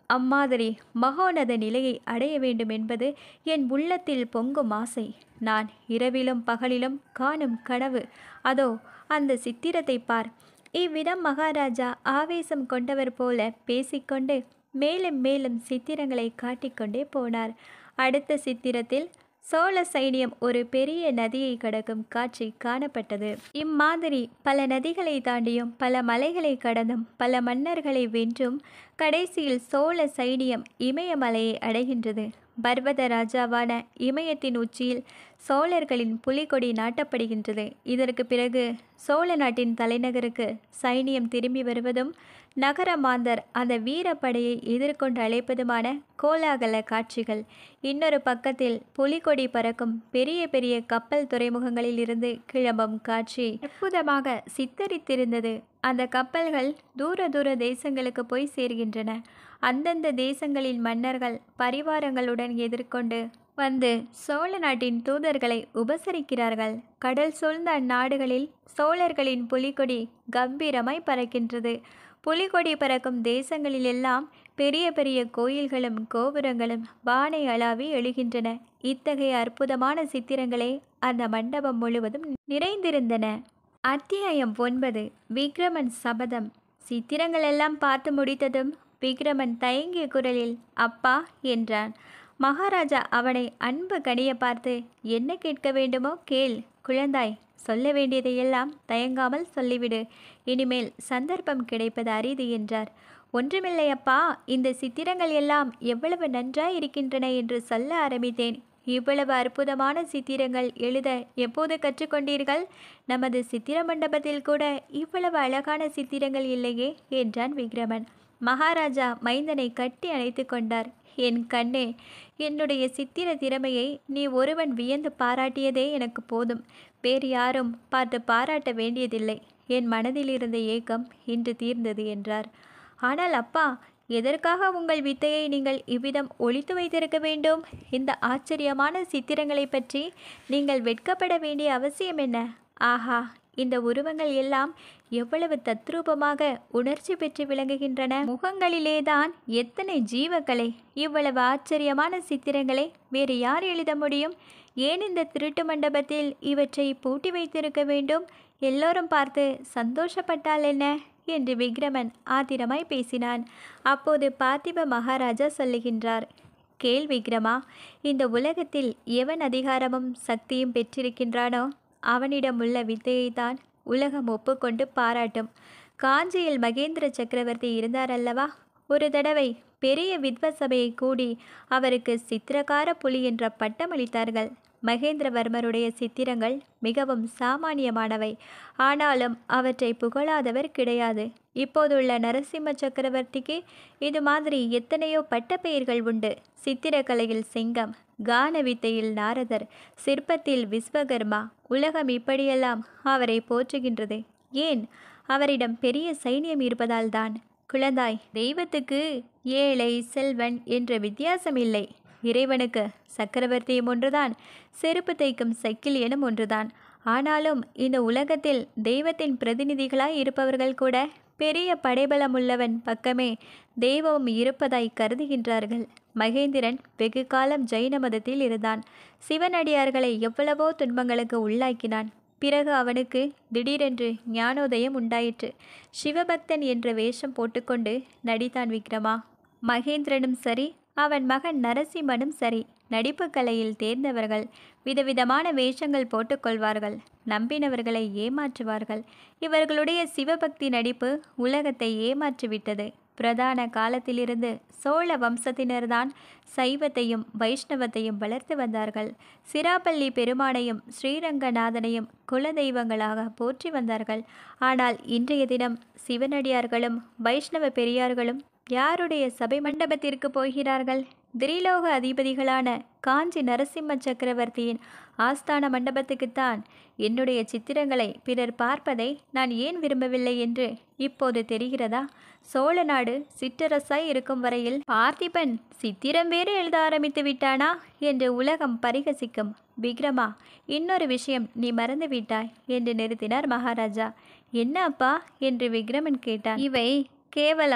அம்மாதிரி மகோனத நிலையை அடைய வேண்டும் என்பது என் உள்ளத்தில் பொங்கும் ஆசை நான் இரவிலும் பகலிலும் காணும் கனவு அதோ அந்த சித்திரத்தை பார் இவ்விதம் மகாராஜா ஆவேசம் கொண்டவர் போல பேசிக்கொண்டு மேலும் மேலும் சித்திரங்களை காட்டிக்கொண்டே போனார் அடுத்த சித்திரத்தில் சோழ சைனியம் ஒரு பெரிய நதியை கடக்கும் காட்சி காணப்பட்டது இம்மாதிரி பல நதிகளை தாண்டியும் பல மலைகளை கடந்தும் பல மன்னர்களை வென்றும் கடைசியில் சோழ சைனியம் இமயமலையை அடைகின்றது பர்வத ராஜாவான இமயத்தின் உச்சியில் சோழர்களின் புலிகொடி நாட்டப்படுகின்றது இதற்கு பிறகு சோழ நாட்டின் தலைநகருக்கு சைனியம் திரும்பி வருவதும் நகர மாந்தர் அந்த வீரப்படையை எதிர்கொண்டு அழைப்பதுமான கோலாகல காட்சிகள் இன்னொரு பக்கத்தில் புலிகொடி பறக்கும் பெரிய பெரிய கப்பல் துறைமுகங்களில் இருந்து கிளம்பும் காட்சி அற்புதமாக சித்தரித்திருந்தது அந்த கப்பல்கள் தூர தூர தேசங்களுக்கு போய் சேர்கின்றன அந்தந்த தேசங்களின் மன்னர்கள் பரிவாரங்களுடன் எதிர்கொண்டு வந்து சோழ நாட்டின் தூதர்களை உபசரிக்கிறார்கள் கடல் சூழ்ந்த அந்நாடுகளில் சோழர்களின் புலிகொடி கம்பீரமாய் பறக்கின்றது புலிகொடி பறக்கும் தேசங்களிலெல்லாம் பெரிய பெரிய கோயில்களும் கோபுரங்களும் வானை அளாவி எழுகின்றன இத்தகைய அற்புதமான சித்திரங்களே அந்த மண்டபம் முழுவதும் நிறைந்திருந்தன அத்தியாயம் ஒன்பது விக்ரமன் சபதம் சித்திரங்கள் எல்லாம் பார்த்து முடித்ததும் விக்ரமன் தயங்கிய குரலில் அப்பா என்றான் மகாராஜா அவனை அன்பு கனிய பார்த்து என்ன கேட்க வேண்டுமோ கேள் குழந்தாய் சொல்ல வேண்டியதையெல்லாம் தயங்காமல் சொல்லிவிடு இனிமேல் சந்தர்ப்பம் கிடைப்பது அரிது என்றார் ஒன்றுமில்லை அப்பா இந்த சித்திரங்கள் எல்லாம் எவ்வளவு நன்றாய் இருக்கின்றன என்று சொல்ல ஆரம்பித்தேன் இவ்வளவு அற்புதமான சித்திரங்கள் எழுத எப்போது கற்றுக்கொண்டீர்கள் நமது சித்திர மண்டபத்தில் கூட இவ்வளவு அழகான சித்திரங்கள் இல்லையே என்றான் விக்ரமன் மகாராஜா மைந்தனை கட்டி அணைத்து கொண்டார் என் கண்ணே என்னுடைய சித்திர திறமையை நீ ஒருவன் வியந்து பாராட்டியதே எனக்கு போதும் வேறு யாரும் பார்த்து பாராட்ட வேண்டியதில்லை என் மனதில் இருந்த ஏக்கம் இன்று தீர்ந்தது என்றார் ஆனால் அப்பா எதற்காக உங்கள் வித்தையை நீங்கள் இவ்விதம் ஒழித்து வைத்திருக்க வேண்டும் இந்த ஆச்சரியமான சித்திரங்களை பற்றி நீங்கள் வெட்கப்பட வேண்டிய அவசியம் என்ன ஆஹா இந்த உருவங்கள் எல்லாம் எவ்வளவு தத்ரூபமாக உணர்ச்சி பெற்று விளங்குகின்றன முகங்களிலேதான் எத்தனை ஜீவக்கலை இவ்வளவு ஆச்சரியமான சித்திரங்களை வேறு யார் எழுத முடியும் ஏன் இந்த திருட்டு மண்டபத்தில் இவற்றை பூட்டி வைத்திருக்க வேண்டும் எல்லோரும் பார்த்து சந்தோஷப்பட்டால் என்ன என்று விக்ரமன் ஆத்திரமாய் பேசினான் அப்போது பார்த்திப மகாராஜா சொல்லுகின்றார் கேள் விக்ரமா இந்த உலகத்தில் எவன் அதிகாரமும் சக்தியும் பெற்றிருக்கின்றானோ அவனிடமுள்ள வித்தையைத்தான் உலகம் ஒப்புக்கொண்டு பாராட்டும் காஞ்சியில் மகேந்திர சக்கரவர்த்தி இருந்தார் அல்லவா ஒரு தடவை பெரிய வித்வ சபையை கூடி அவருக்கு சித்திரகார புலி என்ற பட்டம் அளித்தார்கள் மகேந்திரவர்மருடைய சித்திரங்கள் மிகவும் சாமானியமானவை ஆனாலும் அவற்றை புகழாதவர் கிடையாது இப்போதுள்ள நரசிம்ம சக்கரவர்த்திக்கு இது மாதிரி எத்தனையோ பட்டப்பெயர்கள் உண்டு சித்திரக்கலையில் சிங்கம் கான வித்தையில் நாரதர் சிற்பத்தில் விஸ்வகர்மா உலகம் இப்படியெல்லாம் அவரை போற்றுகின்றது ஏன் அவரிடம் பெரிய சைனியம் இருப்பதால்தான் குழந்தாய் தெய்வத்துக்கு ஏழை செல்வன் என்ற வித்தியாசம் இல்லை இறைவனுக்கு சக்கரவர்த்தியும் ஒன்றுதான் செருப்பு தைக்கும் சக்கிலியனும் ஒன்றுதான் ஆனாலும் இந்த உலகத்தில் தெய்வத்தின் பிரதிநிதிகளாய் இருப்பவர்கள் கூட பெரிய படைபலம் உள்ளவன் பக்கமே தெய்வம் இருப்பதாய் கருதுகின்றார்கள் மகேந்திரன் வெகு காலம் ஜைன மதத்தில் இருந்தான் சிவனடியார்களை எவ்வளவோ துன்பங்களுக்கு உள்ளாக்கினான் பிறகு அவனுக்கு திடீரென்று ஞானோதயம் உண்டாயிற்று சிவபக்தன் என்ற வேஷம் போட்டுக்கொண்டு நடித்தான் விக்ரமா மகேந்திரனும் சரி அவன் மகன் நரசிம்மனும் சரி நடிப்பு கலையில் தேர்ந்தவர்கள் விதவிதமான வேஷங்கள் போட்டுக்கொள்வார்கள் நம்பினவர்களை ஏமாற்றுவார்கள் இவர்களுடைய சிவபக்தி நடிப்பு உலகத்தை ஏமாற்றிவிட்டது பிரதான காலத்திலிருந்து சோழ வம்சத்தினர்தான் சைவத்தையும் வைஷ்ணவத்தையும் வளர்த்து வந்தார்கள் சிராப்பள்ளி பெருமானையும் ஸ்ரீரங்கநாதனையும் குலதெய்வங்களாக போற்றி வந்தார்கள் ஆனால் இன்றைய தினம் சிவனடியார்களும் வைஷ்ணவ பெரியார்களும் யாருடைய சபை மண்டபத்திற்கு போகிறார்கள் திரிலோக அதிபதிகளான காஞ்சி நரசிம்ம சக்கரவர்த்தியின் ஆஸ்தான மண்டபத்துக்குத்தான் என்னுடைய சித்திரங்களை பிறர் பார்ப்பதை நான் ஏன் விரும்பவில்லை என்று இப்போது தெரிகிறதா சோழ நாடு சிற்றரசாய் இருக்கும் வரையில் பார்த்திபன் சித்திரம் வேறு எழுத ஆரம்பித்து விட்டானா என்று உலகம் பரிகசிக்கும் விக்ரமா இன்னொரு விஷயம் நீ மறந்து விட்டாய் என்று நிறுத்தினார் மகாராஜா என்ன அப்பா என்று விக்ரமன் கேட்டான் இவை கேவலம்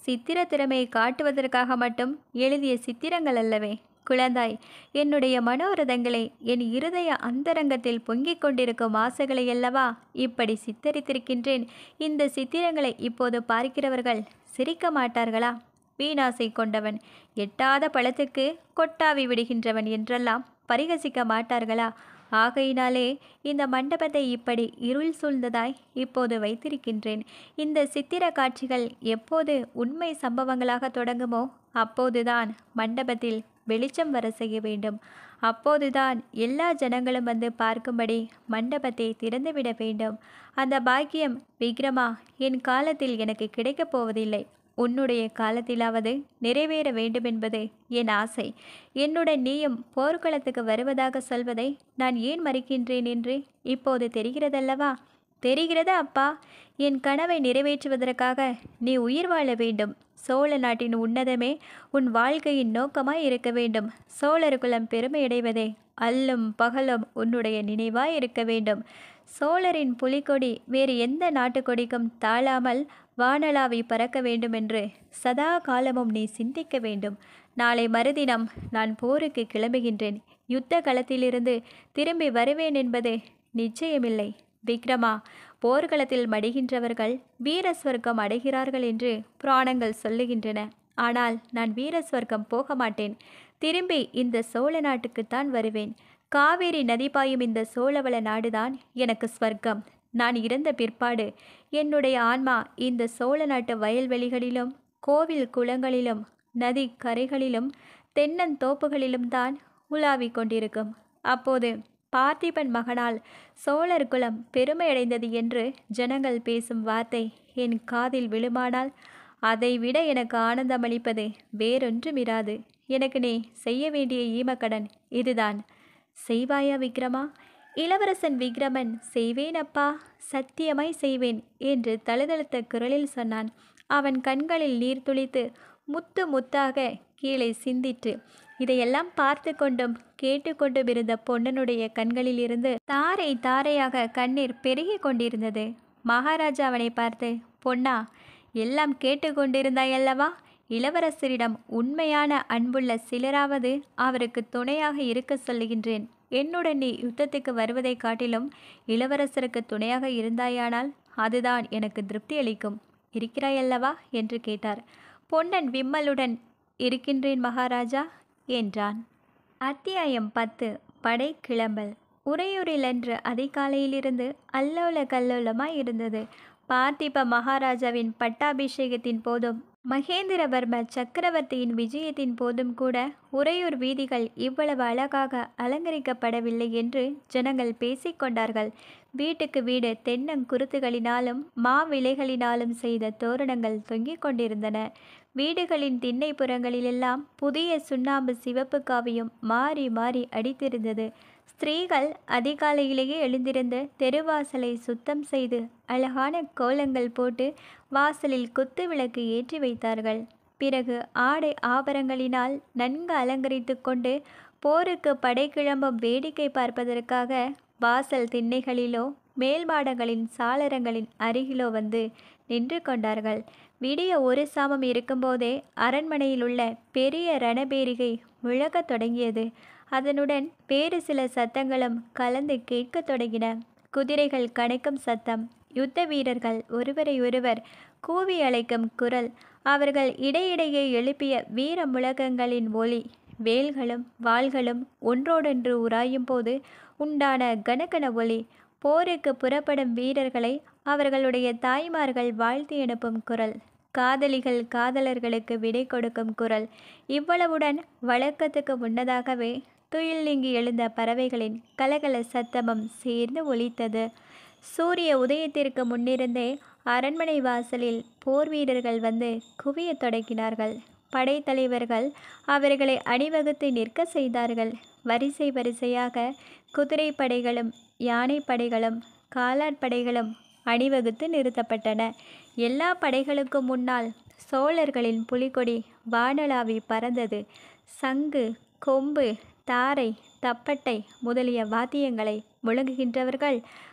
சித்திர திறமையை காட்டுவதற்காக மட்டும் எழுதிய சித்திரங்கள் அல்லவே குழந்தாய் என்னுடைய மனோரதங்களை என் இருதய அந்தரங்கத்தில் பொங்கிக் கொண்டிருக்கும் ஆசைகளை அல்லவா இப்படி சித்தரித்திருக்கின்றேன் இந்த சித்திரங்களை இப்போது பார்க்கிறவர்கள் சிரிக்க மாட்டார்களா வீணாசை கொண்டவன் எட்டாத பழத்துக்கு கொட்டாவி விடுகின்றவன் என்றெல்லாம் பரிகசிக்க மாட்டார்களா ஆகையினாலே இந்த மண்டபத்தை இப்படி இருள் சூழ்ந்ததாய் இப்போது வைத்திருக்கின்றேன் இந்த சித்திர காட்சிகள் எப்போது உண்மை சம்பவங்களாக தொடங்குமோ அப்போதுதான் மண்டபத்தில் வெளிச்சம் வர செய்ய வேண்டும் அப்போதுதான் எல்லா ஜனங்களும் வந்து பார்க்கும்படி மண்டபத்தை திறந்துவிட வேண்டும் அந்த பாக்கியம் விக்ரமா என் காலத்தில் எனக்கு கிடைக்கப் போவதில்லை உன்னுடைய காலத்திலாவது நிறைவேற வேண்டுமென்பது என் ஆசை என்னுடன் நீயும் போர்க்களத்துக்கு வருவதாக சொல்வதை நான் ஏன் மறிக்கின்றேன் என்று இப்போது தெரிகிறதல்லவா தெரிகிறது அப்பா என் கனவை நிறைவேற்றுவதற்காக நீ உயிர் வாழ வேண்டும் சோழ நாட்டின் உன்னதமே உன் வாழ்க்கையின் நோக்கமாய் இருக்க வேண்டும் சோழர் குலம் பெருமையடைவதே அல்லும் பகலும் உன்னுடைய நினைவாய் இருக்க வேண்டும் சோழரின் புலிக்கொடி வேறு எந்த நாட்டுக்கொடிக்கும் தாழாமல் வானளாவி பறக்க வேண்டுமென்று சதா காலமும் நீ சிந்திக்க வேண்டும் நாளை மறுதினம் நான் போருக்கு கிளம்புகின்றேன் யுத்த களத்திலிருந்து திரும்பி வருவேன் என்பது நிச்சயமில்லை விக்ரமா போர்க்களத்தில் மடிகின்றவர்கள் வீரஸ்வர்க்கம் அடைகிறார்கள் என்று புராணங்கள் சொல்லுகின்றன ஆனால் நான் வீரஸ்வர்க்கம் போக மாட்டேன் திரும்பி இந்த சோழ நாட்டுக்குத்தான் வருவேன் காவேரி நதி பாயும் இந்த சோழவள நாடுதான் எனக்கு ஸ்வர்க்கம் நான் இறந்த பிற்பாடு என்னுடைய ஆன்மா இந்த சோழ நாட்டு வயல்வெளிகளிலும் கோவில் குளங்களிலும் நதி கரைகளிலும் தென்னந்தோப்புகளிலும் தான் உலாவிக் கொண்டிருக்கும் அப்போது பார்த்திபன் மகனால் சோழர் குலம் பெருமையடைந்தது என்று ஜனங்கள் பேசும் வார்த்தை என் காதில் விழுமானால் அதைவிட எனக்கு ஆனந்தமளிப்பது வேறொன்றுமிராது எனக்கு நீ செய்ய வேண்டிய ஈமக்கடன் இதுதான் செய்வாயா விக்ரமா இளவரசன் விக்ரமன் செய்வேன் அப்பா சத்தியமாய் செய்வேன் என்று தழுதழுத்த குரலில் சொன்னான் அவன் கண்களில் நீர் துளித்து முத்து முத்தாக கீழே சிந்திற்று இதையெல்லாம் பார்த்து கொண்டும் கேட்டுக்கொண்டும் இருந்த பொன்னனுடைய கண்களிலிருந்து தாரை தாரையாக கண்ணீர் பெருகி கொண்டிருந்தது மகாராஜா அவனை பார்த்து பொன்னா எல்லாம் கேட்டுக்கொண்டிருந்தாயல்லவா இளவரசரிடம் உண்மையான அன்புள்ள சிலராவது அவருக்கு துணையாக இருக்க சொல்லுகின்றேன் என்னுடன் நீ யுத்தத்துக்கு வருவதைக் காட்டிலும் இளவரசருக்கு துணையாக இருந்தாயானால் அதுதான் எனக்கு திருப்தி அளிக்கும் இருக்கிறாயல்லவா என்று கேட்டார் பொன்னன் விம்மலுடன் இருக்கின்றேன் மகாராஜா என்றான் அத்தியாயம் பத்து படை கிளம்பல் உறையூரில் அன்று அதிகாலையிலிருந்து அல்லோல கல்லோலமாய் இருந்தது பார்த்திப மகாராஜாவின் பட்டாபிஷேகத்தின் போதும் மகேந்திரவர்ம சக்கரவர்த்தியின் விஜயத்தின் போதும் கூட உறையூர் வீதிகள் இவ்வளவு அழகாக அலங்கரிக்கப்படவில்லை என்று ஜனங்கள் பேசிக்கொண்டார்கள் வீட்டுக்கு வீடு தென்னங்குருத்துகளினாலும் மாவிலைகளினாலும் செய்த தோரணங்கள் தொங்கிக் கொண்டிருந்தன வீடுகளின் திண்ணைப்புறங்களிலெல்லாம் புதிய சுண்ணாம்பு சிவப்பு காவியம் மாறி மாறி அடித்திருந்தது ஸ்திரீகள் அதிகாலையிலேயே எழுந்திருந்து தெருவாசலை சுத்தம் செய்து அழகான கோலங்கள் போட்டு வாசலில் குத்து விளக்கு ஏற்றி வைத்தார்கள் பிறகு ஆடை ஆபரங்களினால் நன்கு அலங்கரித்து கொண்டு போருக்கு படை கிளம்பும் வேடிக்கை பார்ப்பதற்காக வாசல் திண்ணைகளிலோ மேல் மாடங்களின் சாளரங்களின் அருகிலோ வந்து நின்று கொண்டார்கள் விடிய ஒரு சாமம் இருக்கும்போதே அரண்மனையில் உள்ள பெரிய ரணபேரிகை முழங்கத் தொடங்கியது அதனுடன் வேறு சில சத்தங்களும் கலந்து கேட்கத் தொடங்கின குதிரைகள் கணைக்கும் சத்தம் யுத்த வீரர்கள் ஒருவரை ஒருவர் கூவி அழைக்கும் குரல் அவர்கள் இடையிடையே எழுப்பிய வீர முழக்கங்களின் ஒலி வேல்களும் வாள்களும் ஒன்றோடொன்று உராயும் போது உண்டான கனகன ஒலி போருக்கு புறப்படும் வீரர்களை அவர்களுடைய தாய்மார்கள் வாழ்த்தி அனுப்பும் குரல் காதலிகள் காதலர்களுக்கு விடை கொடுக்கும் குரல் இவ்வளவுடன் வழக்கத்துக்கு முன்னதாகவே துயில் நீங்கி எழுந்த பறவைகளின் கலகல சத்தமும் சேர்ந்து ஒலித்தது சூரிய உதயத்திற்கு முன்னிருந்தே அரண்மனை வாசலில் போர் வீரர்கள் வந்து குவியத் தொடங்கினார்கள் படைத்தலைவர்கள் அவர்களை அணிவகுத்து நிற்க செய்தார்கள் வரிசை வரிசையாக குதிரை படைகளும் யானை படைகளும் காலாட்படைகளும் அணிவகுத்து நிறுத்தப்பட்டன எல்லா படைகளுக்கும் முன்னால் சோழர்களின் புலிகொடி வானளாவி பறந்தது சங்கு கொம்பு தாரை தப்பட்டை முதலிய வாத்தியங்களை முழங்குகின்றவர்கள்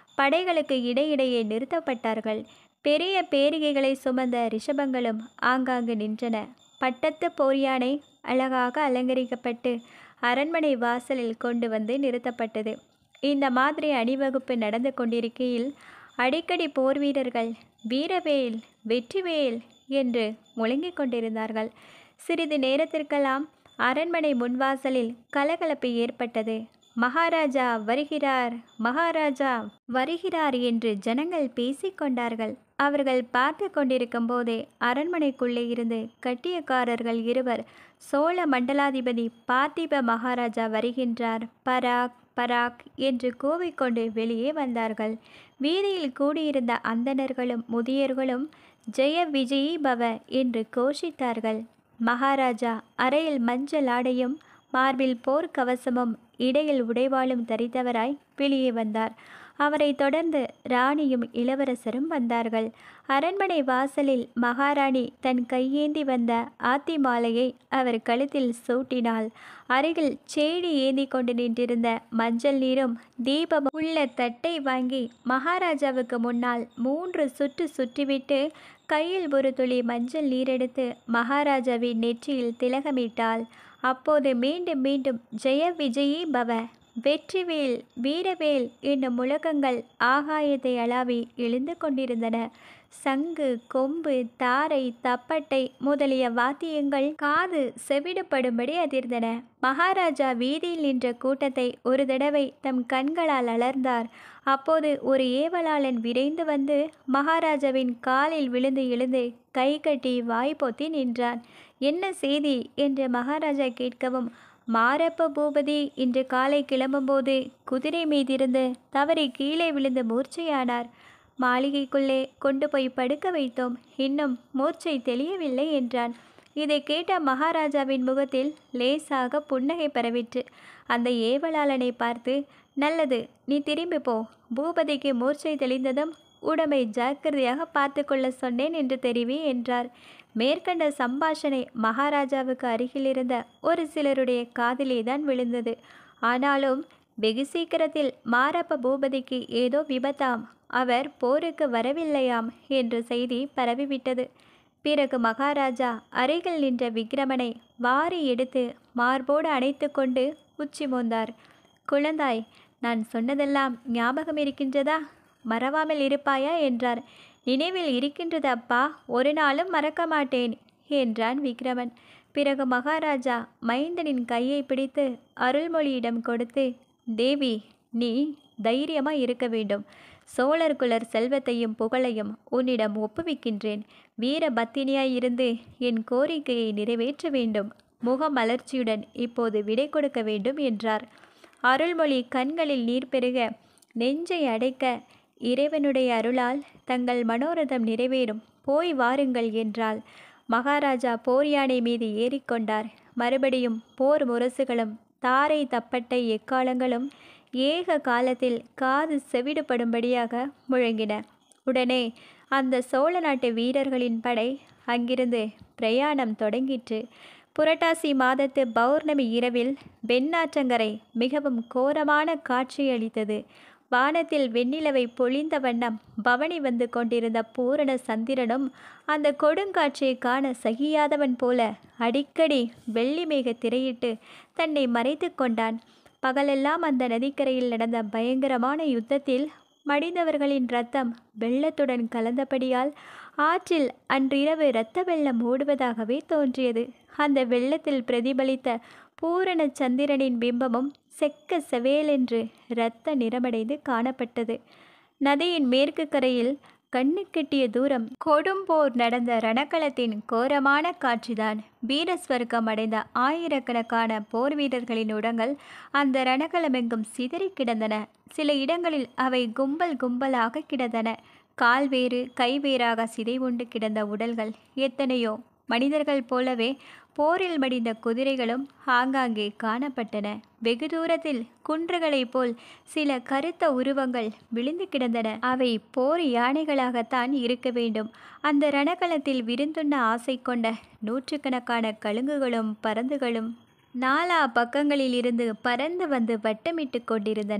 படைகளுக்கு இடையிடையே நிறுத்தப்பட்டார்கள் பெரிய பேரிகைகளை சுமந்த ரிஷபங்களும் ஆங்காங்கு நின்றன பட்டத்து போரியானை அழகாக அலங்கரிக்கப்பட்டு அரண்மனை வாசலில் கொண்டு வந்து நிறுத்தப்பட்டது இந்த மாதிரி அணிவகுப்பு நடந்து கொண்டிருக்கையில் அடிக்கடி போர் வீரர்கள் வீரவேல் வெற்றிவேல் என்று முழங்கிக் கொண்டிருந்தார்கள் சிறிது நேரத்திற்கெல்லாம் அரண்மனை முன்வாசலில் கலகலப்பு ஏற்பட்டது மகாராஜா வருகிறார் மகாராஜா வருகிறார் என்று ஜனங்கள் பேசிக்கொண்டார்கள் அவர்கள் பார்த்து கொண்டிருக்கும் போதே அரண்மனைக்குள்ளே இருந்து கட்டியக்காரர்கள் இருவர் சோழ மண்டலாதிபதி பார்த்திப மகாராஜா வருகின்றார் பராக் பராக் என்று கூவிக்கொண்டு வெளியே வந்தார்கள் வீதியில் கூடியிருந்த அந்தணர்களும் முதியர்களும் ஜெய விஜயி பவ என்று கோஷித்தார்கள் மகாராஜா அறையில் மஞ்சள் ஆடையும் மார்பில் போர் கவசமும் இடையில் உடைவாளும் தரித்தவராய் வெளியே வந்தார் அவரை தொடர்ந்து ராணியும் இளவரசரும் வந்தார்கள் அரண்மனை வாசலில் மகாராணி தன் கையேந்தி வந்த ஆத்தி மாலையை அவர் கழுத்தில் சூட்டினாள் அருகில் சேடி ஏந்தி கொண்டு நின்றிருந்த மஞ்சள் நீரும் தீபமும் உள்ள தட்டை வாங்கி மகாராஜாவுக்கு முன்னால் மூன்று சுற்று சுற்றிவிட்டு கையில் ஒரு துளி மஞ்சள் நீரெடுத்து மகாராஜாவின் நெற்றியில் திலகமிட்டாள் அப்போது மீண்டும் மீண்டும் ஜெய விஜயி பவ வெற்றிவேல் வீரவேல் என்னும் முழக்கங்கள் ஆகாயத்தை அளாவி எழுந்து கொண்டிருந்தன சங்கு கொம்பு தாரை தப்பட்டை முதலிய வாத்தியங்கள் காது செவிடுபடும்படி அதிர்ந்தன மகாராஜா வீதியில் நின்ற கூட்டத்தை ஒரு தடவை தம் கண்களால் அலர்ந்தார் அப்போது ஒரு ஏவலாளன் விரைந்து வந்து மகாராஜாவின் காலில் விழுந்து எழுந்து கை கட்டி வாய் பொத்தி நின்றான் என்ன செய்தி என்று மகாராஜா கேட்கவும் மாரப்ப பூபதி இன்று காலை கிளம்பும்போது குதிரை மீதிருந்து தவறி கீழே விழுந்து மூர்ச்சையானார் மாளிகைக்குள்ளே கொண்டு போய் படுக்க வைத்தோம் இன்னும் மூர்ச்சை தெளியவில்லை என்றான் இதை கேட்ட மகாராஜாவின் முகத்தில் லேசாக புன்னகை பரவிற்று அந்த ஏவலாளனை பார்த்து நல்லது நீ திரும்பி போ பூபதிக்கு மூர்ச்சை தெளிந்ததும் உடம்பை ஜாக்கிரதையாக பார்த்து கொள்ள சொன்னேன் என்று தெரிவி என்றார் மேற்கண்ட சம்பாஷணை மகாராஜாவுக்கு அருகில் இருந்த ஒரு சிலருடைய காதிலே தான் விழுந்தது ஆனாலும் வெகு சீக்கிரத்தில் மாரப்ப பூபதிக்கு ஏதோ விபத்தாம் அவர் போருக்கு வரவில்லையாம் என்ற செய்தி பரவிவிட்டது பிறகு மகாராஜா அருகில் நின்ற விக்கிரமனை வாரி எடுத்து மார்போடு அணைத்து கொண்டு உச்சி மோந்தார் குழந்தாய் நான் சொன்னதெல்லாம் ஞாபகம் இருக்கின்றதா மறவாமல் இருப்பாயா என்றார் நினைவில் இருக்கின்றது அப்பா ஒரு நாளும் மறக்க மாட்டேன் என்றான் விக்ரமன் பிறகு மகாராஜா மைந்தனின் கையை பிடித்து அருள்மொழியிடம் கொடுத்து தேவி நீ தைரியமா இருக்க வேண்டும் சோழர் குலர் செல்வத்தையும் புகழையும் உன்னிடம் ஒப்புவிக்கின்றேன் வீர பத்தினியாய் இருந்து என் கோரிக்கையை நிறைவேற்ற வேண்டும் முகமலர்ச்சியுடன் இப்போது விடை கொடுக்க வேண்டும் என்றார் அருள்மொழி கண்களில் நீர் பெருக நெஞ்சை அடைக்க இறைவனுடைய அருளால் தங்கள் மனோரதம் நிறைவேறும் போய் வாருங்கள் என்றாள் மகாராஜா போர் யானை மீது ஏறிக்கொண்டார் மறுபடியும் போர் முரசுகளும் தாரை தப்பட்டை எக்காலங்களும் ஏக காலத்தில் காது செவிடுபடும்படியாக முழங்கின உடனே அந்த சோழ நாட்டு வீரர்களின் படை அங்கிருந்து பிரயாணம் தொடங்கிற்று புரட்டாசி மாதத்து பௌர்ணமி இரவில் வெண்ணாற்றங்கரை மிகவும் கோரமான காட்சியளித்தது வானத்தில் வெண்ணிலவை பொழிந்த வண்ணம் பவனி வந்து கொண்டிருந்த பூரண சந்திரனும் அந்த கொடுங்காட்சியை காண சகியாதவன் போல அடிக்கடி வெள்ளி மேக திரையிட்டு தன்னை மறைத்து கொண்டான் பகலெல்லாம் அந்த நதிக்கரையில் நடந்த பயங்கரமான யுத்தத்தில் மடிந்தவர்களின் ரத்தம் வெள்ளத்துடன் கலந்தபடியால் ஆற்றில் அன்றிரவு இரத்த வெள்ளம் ஓடுவதாகவே தோன்றியது அந்த வெள்ளத்தில் பிரதிபலித்த பூரண சந்திரனின் பிம்பமும் செக்க செவேலென்று இரத்த நிறமடைந்து காணப்பட்டது நதியின் மேற்கு கரையில் கண்ணுக்கெட்டிய தூரம் கொடும்போர் நடந்த ரணக்களத்தின் கோரமான காட்சிதான் வீரஸ்வர்க்கம் அடைந்த ஆயிரக்கணக்கான போர் வீரர்களின் உடங்கள் அந்த ரணக்களமெங்கும் சிதறி கிடந்தன சில இடங்களில் அவை கும்பல் கும்பலாக கிடந்தன கால் வேறு கை வேறாக சிதைவுண்டு கிடந்த உடல்கள் எத்தனையோ மனிதர்கள் போலவே போரில் மடிந்த குதிரைகளும் ஆங்காங்கே காணப்பட்டன வெகு தூரத்தில் குன்றுகளைப் போல் சில கருத்த உருவங்கள் விழுந்து கிடந்தன அவை போர் யானைகளாகத்தான் இருக்க வேண்டும் அந்த ரணகளத்தில் விருந்துண்ண ஆசை கொண்ட நூற்றுக்கணக்கான கழுங்குகளும் பறந்துகளும் நாலா பக்கங்களில் இருந்து பறந்து வந்து வட்டமிட்டு கொண்டிருந்தன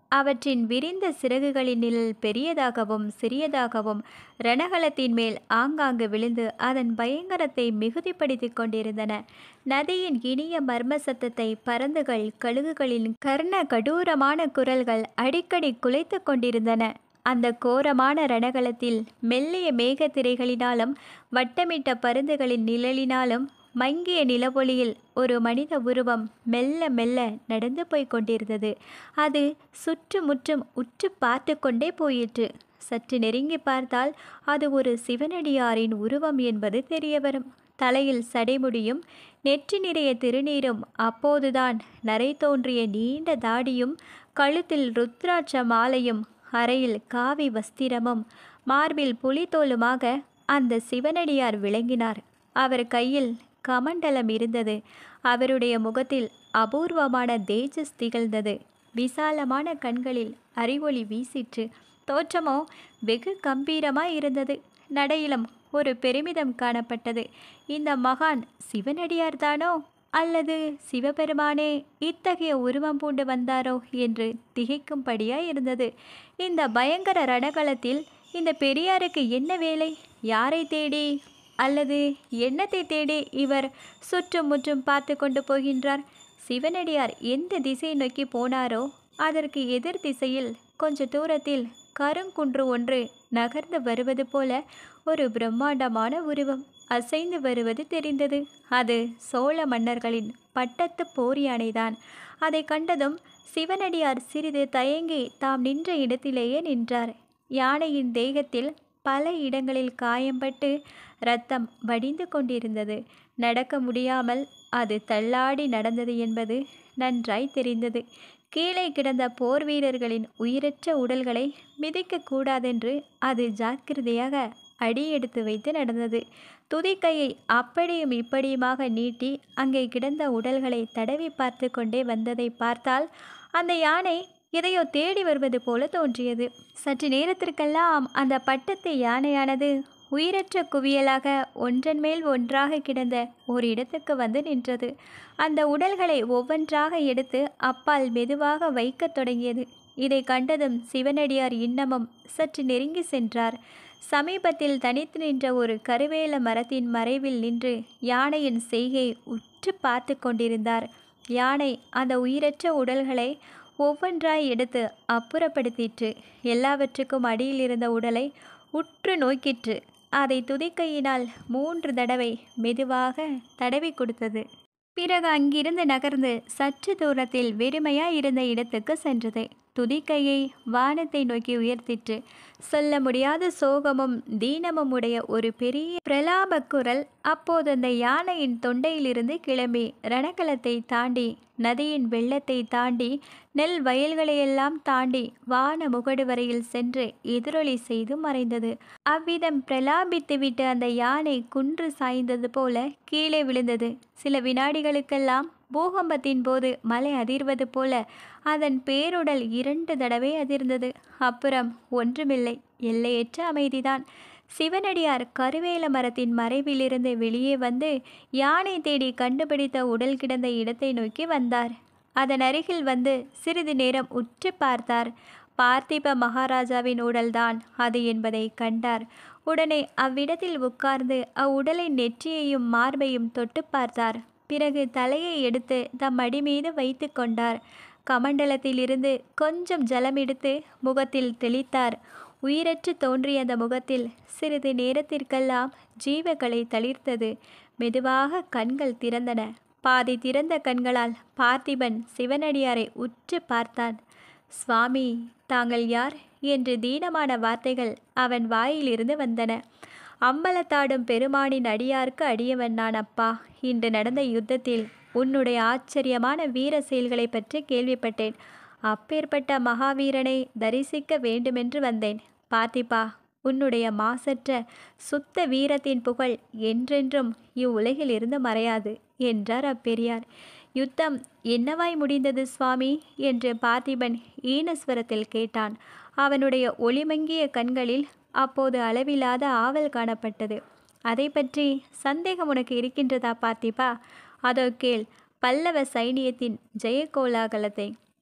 அவற்றின் விரிந்த சிறகுகளின் நிழல் பெரியதாகவும் சிறியதாகவும் ரணகலத்தின் மேல் ஆங்காங்கு விழுந்து அதன் பயங்கரத்தை மிகுதிப்படுத்திக் கொண்டிருந்தன நதியின் இனிய மர்ம சத்தத்தை பறந்துகள் கழுகுகளின் கர்ண கடூரமான குரல்கள் அடிக்கடி குலைத்து கொண்டிருந்தன அந்த கோரமான ரணகலத்தில் மெல்லிய மேகத்திரைகளினாலும் வட்டமிட்ட பருந்துகளின் நிழலினாலும் மங்கிய நிலவொளியில் ஒரு மனித உருவம் மெல்ல மெல்ல நடந்து போய்க் கொண்டிருந்தது அது சுற்றுமுற்றும் உற்று பார்த்து கொண்டே போயிற்று சற்று நெருங்கி பார்த்தால் அது ஒரு சிவனடியாரின் உருவம் என்பது தெரிய வரும் தலையில் சடைமுடியும் நெற்றி நிறைய திருநீரும் அப்போதுதான் நரை தோன்றிய நீண்ட தாடியும் கழுத்தில் ருத்ராட்ச மாலையும் அறையில் காவி வஸ்திரமும் மார்பில் புலித்தோலுமாக அந்த சிவனடியார் விளங்கினார் அவர் கையில் கமண்டலம் இருந்தது அவருடைய முகத்தில் அபூர்வமான தேஜஸ் திகழ்ந்தது விசாலமான கண்களில் அறிவொளி வீசிற்று தோற்றமோ வெகு கம்பீரமாய் இருந்தது நடையிலும் ஒரு பெருமிதம் காணப்பட்டது இந்த மகான் சிவனடியார்தானோ அல்லது சிவபெருமானே இத்தகைய உருவம் பூண்டு வந்தாரோ என்று திகைக்கும்படியாய் இருந்தது இந்த பயங்கர ரணகளத்தில் இந்த பெரியாருக்கு என்ன வேலை யாரை தேடி அல்லது எண்ணத்தை தேடி இவர் சுற்றும் முற்றும் பார்த்து கொண்டு போகின்றார் சிவனடியார் எந்த திசை நோக்கி போனாரோ அதற்கு எதிர் திசையில் கொஞ்ச தூரத்தில் கருங்குன்று ஒன்று நகர்ந்து வருவது போல ஒரு பிரம்மாண்டமான உருவம் அசைந்து வருவது தெரிந்தது அது சோழ மன்னர்களின் பட்டத்து போர் யானைதான் அதை கண்டதும் சிவனடியார் சிறிது தயங்கி தாம் நின்ற இடத்திலேயே நின்றார் யானையின் தேகத்தில் பல இடங்களில் காயம்பட்டு இரத்தம் வடிந்து கொண்டிருந்தது நடக்க முடியாமல் அது தள்ளாடி நடந்தது என்பது நன்றாய் தெரிந்தது கீழே கிடந்த போர் வீரர்களின் உயிரற்ற உடல்களை மிதிக்கக்கூடாதென்று அது ஜாக்கிரதையாக அடி எடுத்து வைத்து நடந்தது துதிக்கையை அப்படியும் இப்படியுமாக நீட்டி அங்கே கிடந்த உடல்களை தடவி பார்த்து கொண்டே வந்ததை பார்த்தால் அந்த யானை எதையோ தேடி வருவது போல தோன்றியது சற்று நேரத்திற்கெல்லாம் அந்த பட்டத்து யானையானது உயிரற்ற குவியலாக ஒன்றன் மேல் ஒன்றாக கிடந்த ஒரு இடத்துக்கு வந்து நின்றது அந்த உடல்களை ஒவ்வொன்றாக எடுத்து அப்பால் மெதுவாக வைக்கத் தொடங்கியது இதை கண்டதும் சிவனடியார் இன்னமும் சற்று நெருங்கி சென்றார் சமீபத்தில் தனித்து நின்ற ஒரு கருவேல மரத்தின் மறைவில் நின்று யானையின் செய்கை உற்று பார்த்து கொண்டிருந்தார் யானை அந்த உயிரற்ற உடல்களை ஒவ்வொன்றாய் எடுத்து அப்புறப்படுத்திற்று எல்லாவற்றுக்கும் அடியில் இருந்த உடலை உற்று நோக்கிற்று அதை துதிக்கையினால் மூன்று தடவை மெதுவாக தடவி கொடுத்தது பிறகு அங்கிருந்து நகர்ந்து சற்று தூரத்தில் வெறுமையாய் இருந்த இடத்துக்கு சென்றது துதிக்கையை வானத்தை நோக்கி உயர்த்திற்று சொல்ல முடியாத சோகமும் தீனமும் உடைய ஒரு பெரிய பிரலாப குரல் அப்போது அந்த யானையின் தொண்டையிலிருந்து கிளம்பி ரணகலத்தை தாண்டி நதியின் வெள்ளத்தை தாண்டி நெல் வயல்களையெல்லாம் தாண்டி வான முகடு வரையில் சென்று எதிரொலி செய்து மறைந்தது அவ்விதம் பிரலாபித்துவிட்டு அந்த யானை குன்று சாய்ந்தது போல கீழே விழுந்தது சில வினாடிகளுக்கெல்லாம் பூகம்பத்தின் போது மலை அதிர்வது போல அதன் பேருடல் இரண்டு தடவை அதிர்ந்தது அப்புறம் ஒன்றுமில்லை எல்லையற்ற அமைதிதான் சிவனடியார் கருவேல மரத்தின் மறைவிலிருந்து வெளியே வந்து யானை தேடி கண்டுபிடித்த உடல் கிடந்த இடத்தை நோக்கி வந்தார் அதன் அருகில் வந்து சிறிது நேரம் உற்று பார்த்தார் பார்த்திப மகாராஜாவின் உடல்தான் அது என்பதை கண்டார் உடனே அவ்விடத்தில் உட்கார்ந்து அவ்வுடலை நெற்றியையும் மார்பையும் தொட்டு பார்த்தார் பிறகு தலையை எடுத்து தம் அடி மீது வைத்து கொண்டார் கமண்டலத்திலிருந்து கொஞ்சம் ஜலம் எடுத்து முகத்தில் தெளித்தார் உயிரற்று தோன்றிய அந்த முகத்தில் சிறிது நேரத்திற்கெல்லாம் ஜீவகளை தளிர்த்தது மெதுவாக கண்கள் திறந்தன பாதி திறந்த கண்களால் பார்த்திபன் சிவனடியாரை உற்று பார்த்தான் சுவாமி தாங்கள் யார் என்று தீனமான வார்த்தைகள் அவன் வாயிலிருந்து வந்தன அம்பலத்தாடும் பெருமானின் அடியார்க்கு அடியவன் நான் அப்பா இன்று நடந்த யுத்தத்தில் உன்னுடைய ஆச்சரியமான வீர செயல்களை பற்றி கேள்விப்பட்டேன் அப்பேற்பட்ட மகாவீரனை தரிசிக்க வேண்டுமென்று வந்தேன் பார்த்திபா உன்னுடைய மாசற்ற சுத்த வீரத்தின் புகழ் என்றென்றும் இவ்வுலகில் இருந்து மறையாது என்றார் அப்பெரியார் யுத்தம் என்னவாய் முடிந்தது சுவாமி என்று பார்த்திபன் ஈனஸ்வரத்தில் கேட்டான் அவனுடைய ஒளிமங்கிய கண்களில் அப்போது அளவில்லாத ஆவல் காணப்பட்டது அதை பற்றி சந்தேகம் உனக்கு இருக்கின்றதா பார்த்திபா அதோ கேள் பல்லவ சைனியத்தின் ஜெயகோலாகலத்தை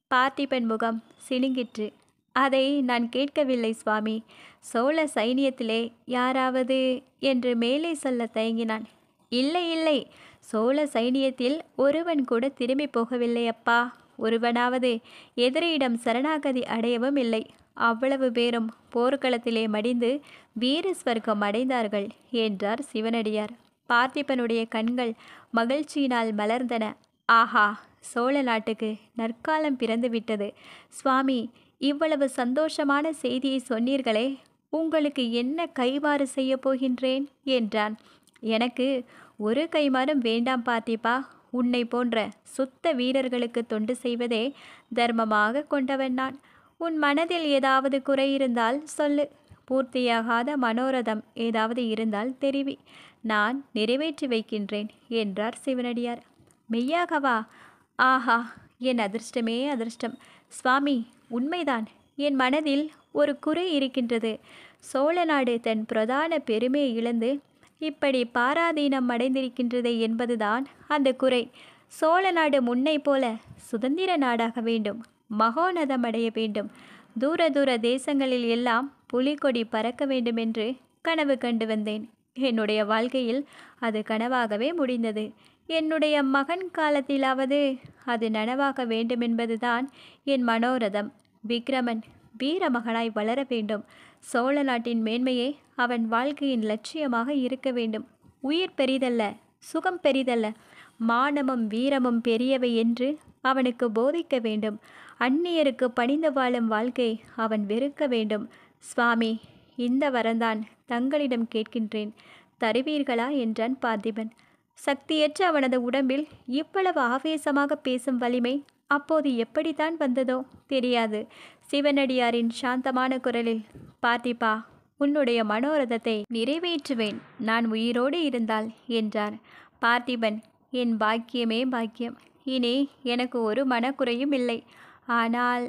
பார்த்திபன் முகம் சினுங்கிற்று அதை நான் கேட்கவில்லை சுவாமி சோழ சைனியத்திலே யாராவது என்று மேலே சொல்ல தயங்கினான் இல்லை இல்லை சோழ சைனியத்தில் ஒருவன் கூட திரும்பி போகவில்லை அப்பா ஒருவனாவது எதிரியிடம் சரணாகதி அடையவும் இல்லை அவ்வளவு பேரும் போர்க்களத்திலே மடிந்து வீர ஸ்வர்க்கம் அடைந்தார்கள் என்றார் சிவனடியார் பார்த்திபனுடைய கண்கள் மகிழ்ச்சியினால் மலர்ந்தன ஆஹா சோழ நாட்டுக்கு நற்காலம் பிறந்துவிட்டது சுவாமி இவ்வளவு சந்தோஷமான செய்தியை சொன்னீர்களே உங்களுக்கு என்ன கைமாறு செய்ய போகின்றேன் என்றான் எனக்கு ஒரு கைமாறும் வேண்டாம் பார்த்திபா உன்னை போன்ற சுத்த வீரர்களுக்கு தொண்டு செய்வதே தர்மமாக கொண்டவன் நான் உன் மனதில் ஏதாவது குறை இருந்தால் சொல்லு பூர்த்தியாகாத மனோரதம் ஏதாவது இருந்தால் தெரிவி நான் நிறைவேற்றி வைக்கின்றேன் என்றார் சிவனடியார் மெய்யாகவா ஆஹா என் அதிர்ஷ்டமே அதிர்ஷ்டம் சுவாமி உண்மைதான் என் மனதில் ஒரு குறை இருக்கின்றது சோழ நாடு தன் பிரதான பெருமையை இழந்து இப்படி பாராதீனம் அடைந்திருக்கின்றதே என்பதுதான் அந்த குறை சோழ நாடு முன்னை போல சுதந்திர நாடாக வேண்டும் மகோனதம் அடைய வேண்டும் தூர தூர தேசங்களில் எல்லாம் புலிகொடி பறக்க வேண்டும் என்று கனவு கண்டு வந்தேன் என்னுடைய வாழ்க்கையில் அது கனவாகவே முடிந்தது என்னுடைய மகன் காலத்திலாவது அது நனவாக வேண்டுமென்பதுதான் என் மனோரதம் விக்ரமன் வீர மகனாய் வளர வேண்டும் சோழ நாட்டின் மேன்மையே அவன் வாழ்க்கையின் லட்சியமாக இருக்க வேண்டும் உயிர் பெரிதல்ல சுகம் பெரிதல்ல மானமும் வீரமும் பெரியவை என்று அவனுக்கு போதிக்க வேண்டும் அந்நியருக்கு பணிந்து வாழும் வாழ்க்கை அவன் வெறுக்க வேண்டும் சுவாமி இந்த வரந்தான் தங்களிடம் கேட்கின்றேன் தருவீர்களா என்றான் பார்த்திபன் சக்தியற்ற அவனது உடம்பில் இவ்வளவு ஆவேசமாக பேசும் வலிமை அப்போது எப்படித்தான் வந்ததோ தெரியாது சிவனடியாரின் சாந்தமான குரலில் பார்த்திபா உன்னுடைய மனோரதத்தை நிறைவேற்றுவேன் நான் உயிரோடு இருந்தால் என்றார் பார்த்திபன் என் பாக்கியமே பாக்கியம் இனி எனக்கு ஒரு மனக்குறையும் இல்லை ஆனால்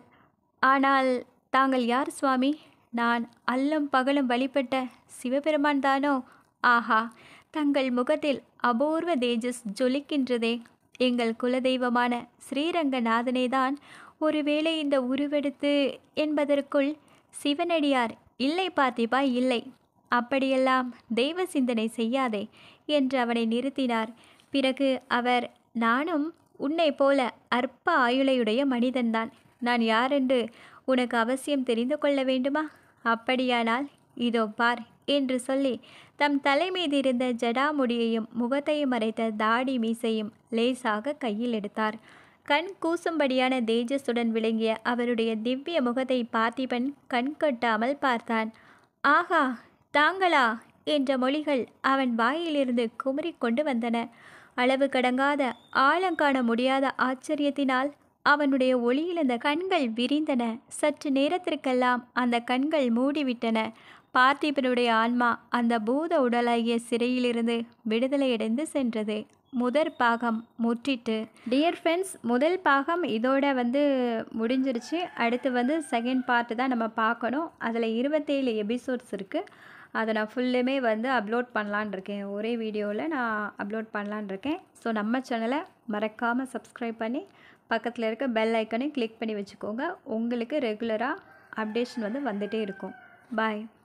ஆனால் தாங்கள் யார் சுவாமி நான் அல்லும் பகலும் வழிபட்ட சிவபெருமான் தானோ ஆஹா தங்கள் முகத்தில் அபூர்வ தேஜஸ் ஜொலிக்கின்றதே எங்கள் குலதெய்வமான ஸ்ரீரங்கநாதனே தான் ஒருவேளை இந்த உருவெடுத்து என்பதற்குள் சிவனடியார் இல்லை பார்த்திபா இல்லை அப்படியெல்லாம் தெய்வ சிந்தனை செய்யாதே என்று அவனை நிறுத்தினார் பிறகு அவர் நானும் உன்னை போல அற்ப ஆயுளையுடைய மனிதன்தான் நான் யாரென்று உனக்கு அவசியம் தெரிந்து கொள்ள வேண்டுமா அப்படியானால் இதோ பார் என்று சொல்லி தம் தலை மீது இருந்த ஜடாமுடியையும் முகத்தையும் மறைத்த தாடி மீசையும் லேசாக கையில் எடுத்தார் கண் கூசும்படியான தேஜஸுடன் விளங்கிய அவருடைய திவ்ய முகத்தை பார்த்திபன் கண் கட்டாமல் பார்த்தான் ஆகா தாங்களா என்ற மொழிகள் அவன் வாயிலிருந்து குமரிக்கொண்டு வந்தன அளவு கடங்காத ஆழங்காண முடியாத ஆச்சரியத்தினால் அவனுடைய ஒளியிழந்த கண்கள் விரிந்தன சற்று நேரத்திற்கெல்லாம் அந்த கண்கள் மூடிவிட்டன பார்த்திபனுடைய ஆன்மா அந்த பூத உடலாகிய சிறையிலிருந்து விடுதலையடைந்து சென்றது முதற் பாகம் முற்றிட்டு டியர் ஃப்ரெண்ட்ஸ் முதல் பாகம் இதோட வந்து முடிஞ்சிருச்சு அடுத்து வந்து செகண்ட் பார்ட்டு தான் நம்ம பார்க்கணும் அதில் இருபத்தேழு எபிசோட்ஸ் இருக்குது அதை நான் ஃபுல்லுமே வந்து அப்லோட் பண்ணலான் இருக்கேன் ஒரே வீடியோவில் நான் அப்லோட் பண்ணலான் இருக்கேன் ஸோ நம்ம சேனலை மறக்காமல் சப்ஸ்கிரைப் பண்ணி பக்கத்தில் இருக்க பெல் ஐக்கனையும் கிளிக் பண்ணி வச்சுக்கோங்க உங்களுக்கு ரெகுலராக அப்டேஷன் வந்து வந்துகிட்டே இருக்கும் பாய்